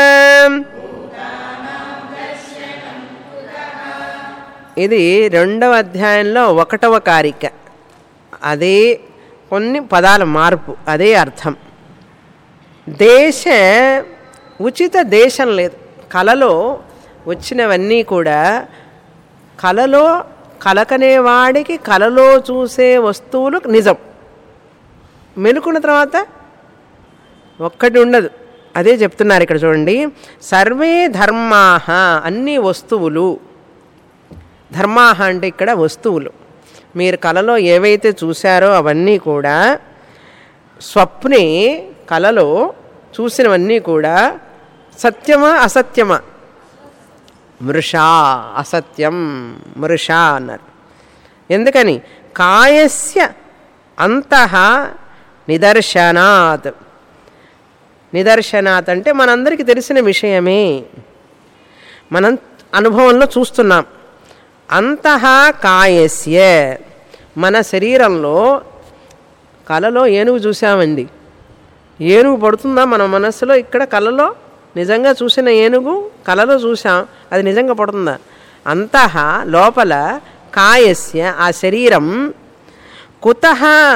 S1: ఇది రెండవ అధ్యాయంలో ఒకటవ కారిక అదే కొన్ని పదాల మార్పు అదే అర్థం దేశ ఉచిత దేశం లేదు కలలో వచ్చినవన్నీ కూడా కలలో కలకనేవాడికి కలలో చూసే వస్తువులు నిజం మెనుకున్న తర్వాత ఒక్కటి ఉండదు అదే చెప్తున్నారు ఇక్కడ చూడండి సర్వే ధర్మాహ అన్ని వస్తువులు ధర్మాహ అంటే ఇక్కడ వస్తువులు మీరు కలలో ఏవైతే చూశారో అవన్నీ కూడా స్వప్నే కలలో చూసినవన్నీ కూడా సత్యమా అసత్యమా మృషా అసత్యం మృషా అన్నారు ఎందుకని కాయస్య అంతః నిదర్శనాత్ నిదర్శనాత్ అంటే మనందరికీ తెలిసిన విషయమే మనం అనుభవంలో చూస్తున్నాం అంతః కాయస్య మన శరీరంలో కలలో ఏనుగు చూసామండి ఏనుగు పడుతుందా మన మనస్సులో ఇక్కడ కళలో నిజంగా చూసిన ఏనుగు కళలో చూసాం అది నిజంగా పడుతుందా అంతః లోపల కాయస్య ఆ శరీరం కుత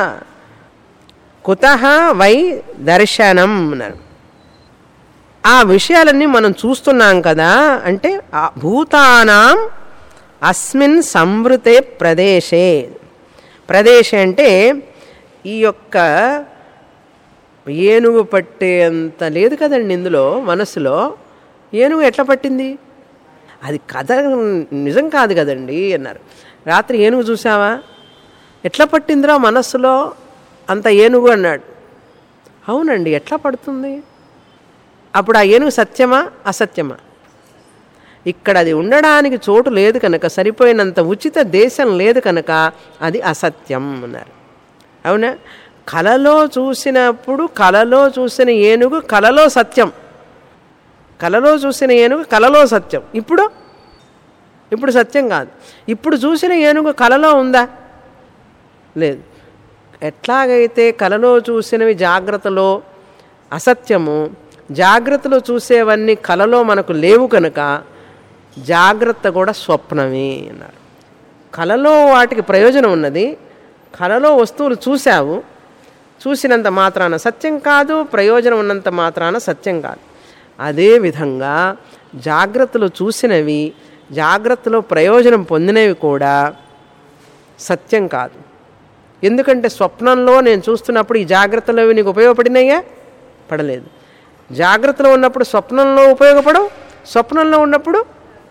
S1: కుత వై దర్శనం అన్నారు ఆ విషయాలన్నీ మనం చూస్తున్నాం కదా అంటే ఆ భూతానాం అస్మిన్ సంవృతే ప్రదేశే ప్రదేశే అంటే ఈ యొక్క ఏనుగు పట్టేంత లేదు కదండి ఇందులో మనసులో ఏనుగు ఎట్లా పట్టింది అది కథ నిజం కాదు కదండి అన్నారు రాత్రి ఏనుగు చూసావా ఎట్లా పట్టిందిరా మనస్సులో అంత ఏనుగు అన్నాడు అవునండి ఎట్లా పడుతుంది అప్పుడు ఆ ఏనుగు సత్యమా అసత్యమా ఇక్కడ అది ఉండడానికి చోటు లేదు కనుక సరిపోయినంత ఉచిత దేశం లేదు కనుక అది అసత్యం అన్నారు అవునా కలలో చూసినప్పుడు కలలో చూసిన ఏనుగు కలలో సత్యం కలలో చూసిన ఏనుగు కలలో సత్యం ఇప్పుడు ఇప్పుడు సత్యం కాదు ఇప్పుడు చూసిన ఏనుగు కలలో ఉందా లేదు ఎట్లాగైతే కలలో చూసినవి జాగ్రత్తలో అసత్యము జాగ్రత్తలో చూసేవన్నీ కలలో మనకు లేవు కనుక జాగ్రత్త కూడా స్వప్నమే అన్నారు కలలో వాటికి ప్రయోజనం ఉన్నది కలలో వస్తువులు చూశావు చూసినంత మాత్రాన సత్యం కాదు ప్రయోజనం ఉన్నంత మాత్రాన సత్యం కాదు అదేవిధంగా జాగ్రత్తలు చూసినవి జాగ్రత్తలో ప్రయోజనం పొందినవి కూడా సత్యం కాదు ఎందుకంటే స్వప్నంలో నేను చూస్తున్నప్పుడు ఈ జాగ్రత్తలు అవి నీకు ఉపయోగపడినాయా పడలేదు జాగ్రత్తలో ఉన్నప్పుడు స్వప్నంలో ఉపయోగపడవు స్వప్నంలో ఉన్నప్పుడు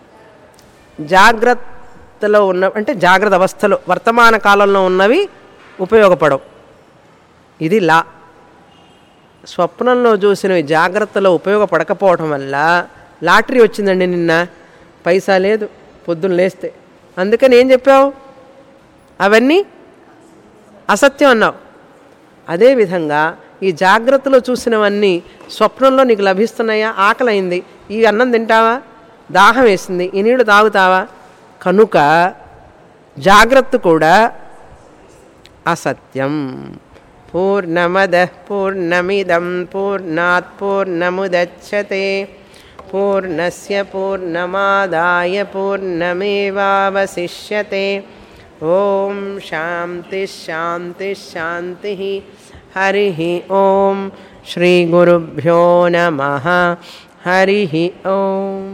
S1: జాగ్రత్తలో ఉన్న అంటే జాగ్రత్త అవస్థలో వర్తమాన కాలంలో ఉన్నవి ఉపయోగపడవు ఇది లా స్వప్నంలో చూసినవి జాగ్రత్తలో ఉపయోగపడకపోవటం వల్ల లాటరీ వచ్చిందండి నిన్న పైసా లేదు పొద్దున్న లేస్తే అందుకని ఏం చెప్పావు అవన్నీ అసత్యం అన్నావు అదేవిధంగా ఈ జాగ్రత్తలో చూసినవన్నీ స్వప్నంలో నీకు లభిస్తున్నాయా ఆకలైంది ఈ అన్నం తింటావా దాహం వేసింది ఈ నీళ్లు తాగుతావా కనుక జాగ్రత్త కూడా అసత్యం పూర్ణమద పూర్ణమిదం పూర్ణాత్ పూర్ణముదచ్చతే పూర్ణస్య పూర్ణమాదాయ పూర్ణమేవావశిష్యతే ఓం శాంతి శాంతి శాంతి హరి ఓం శ్రీ గురుభ్యో నమ హరి ఓం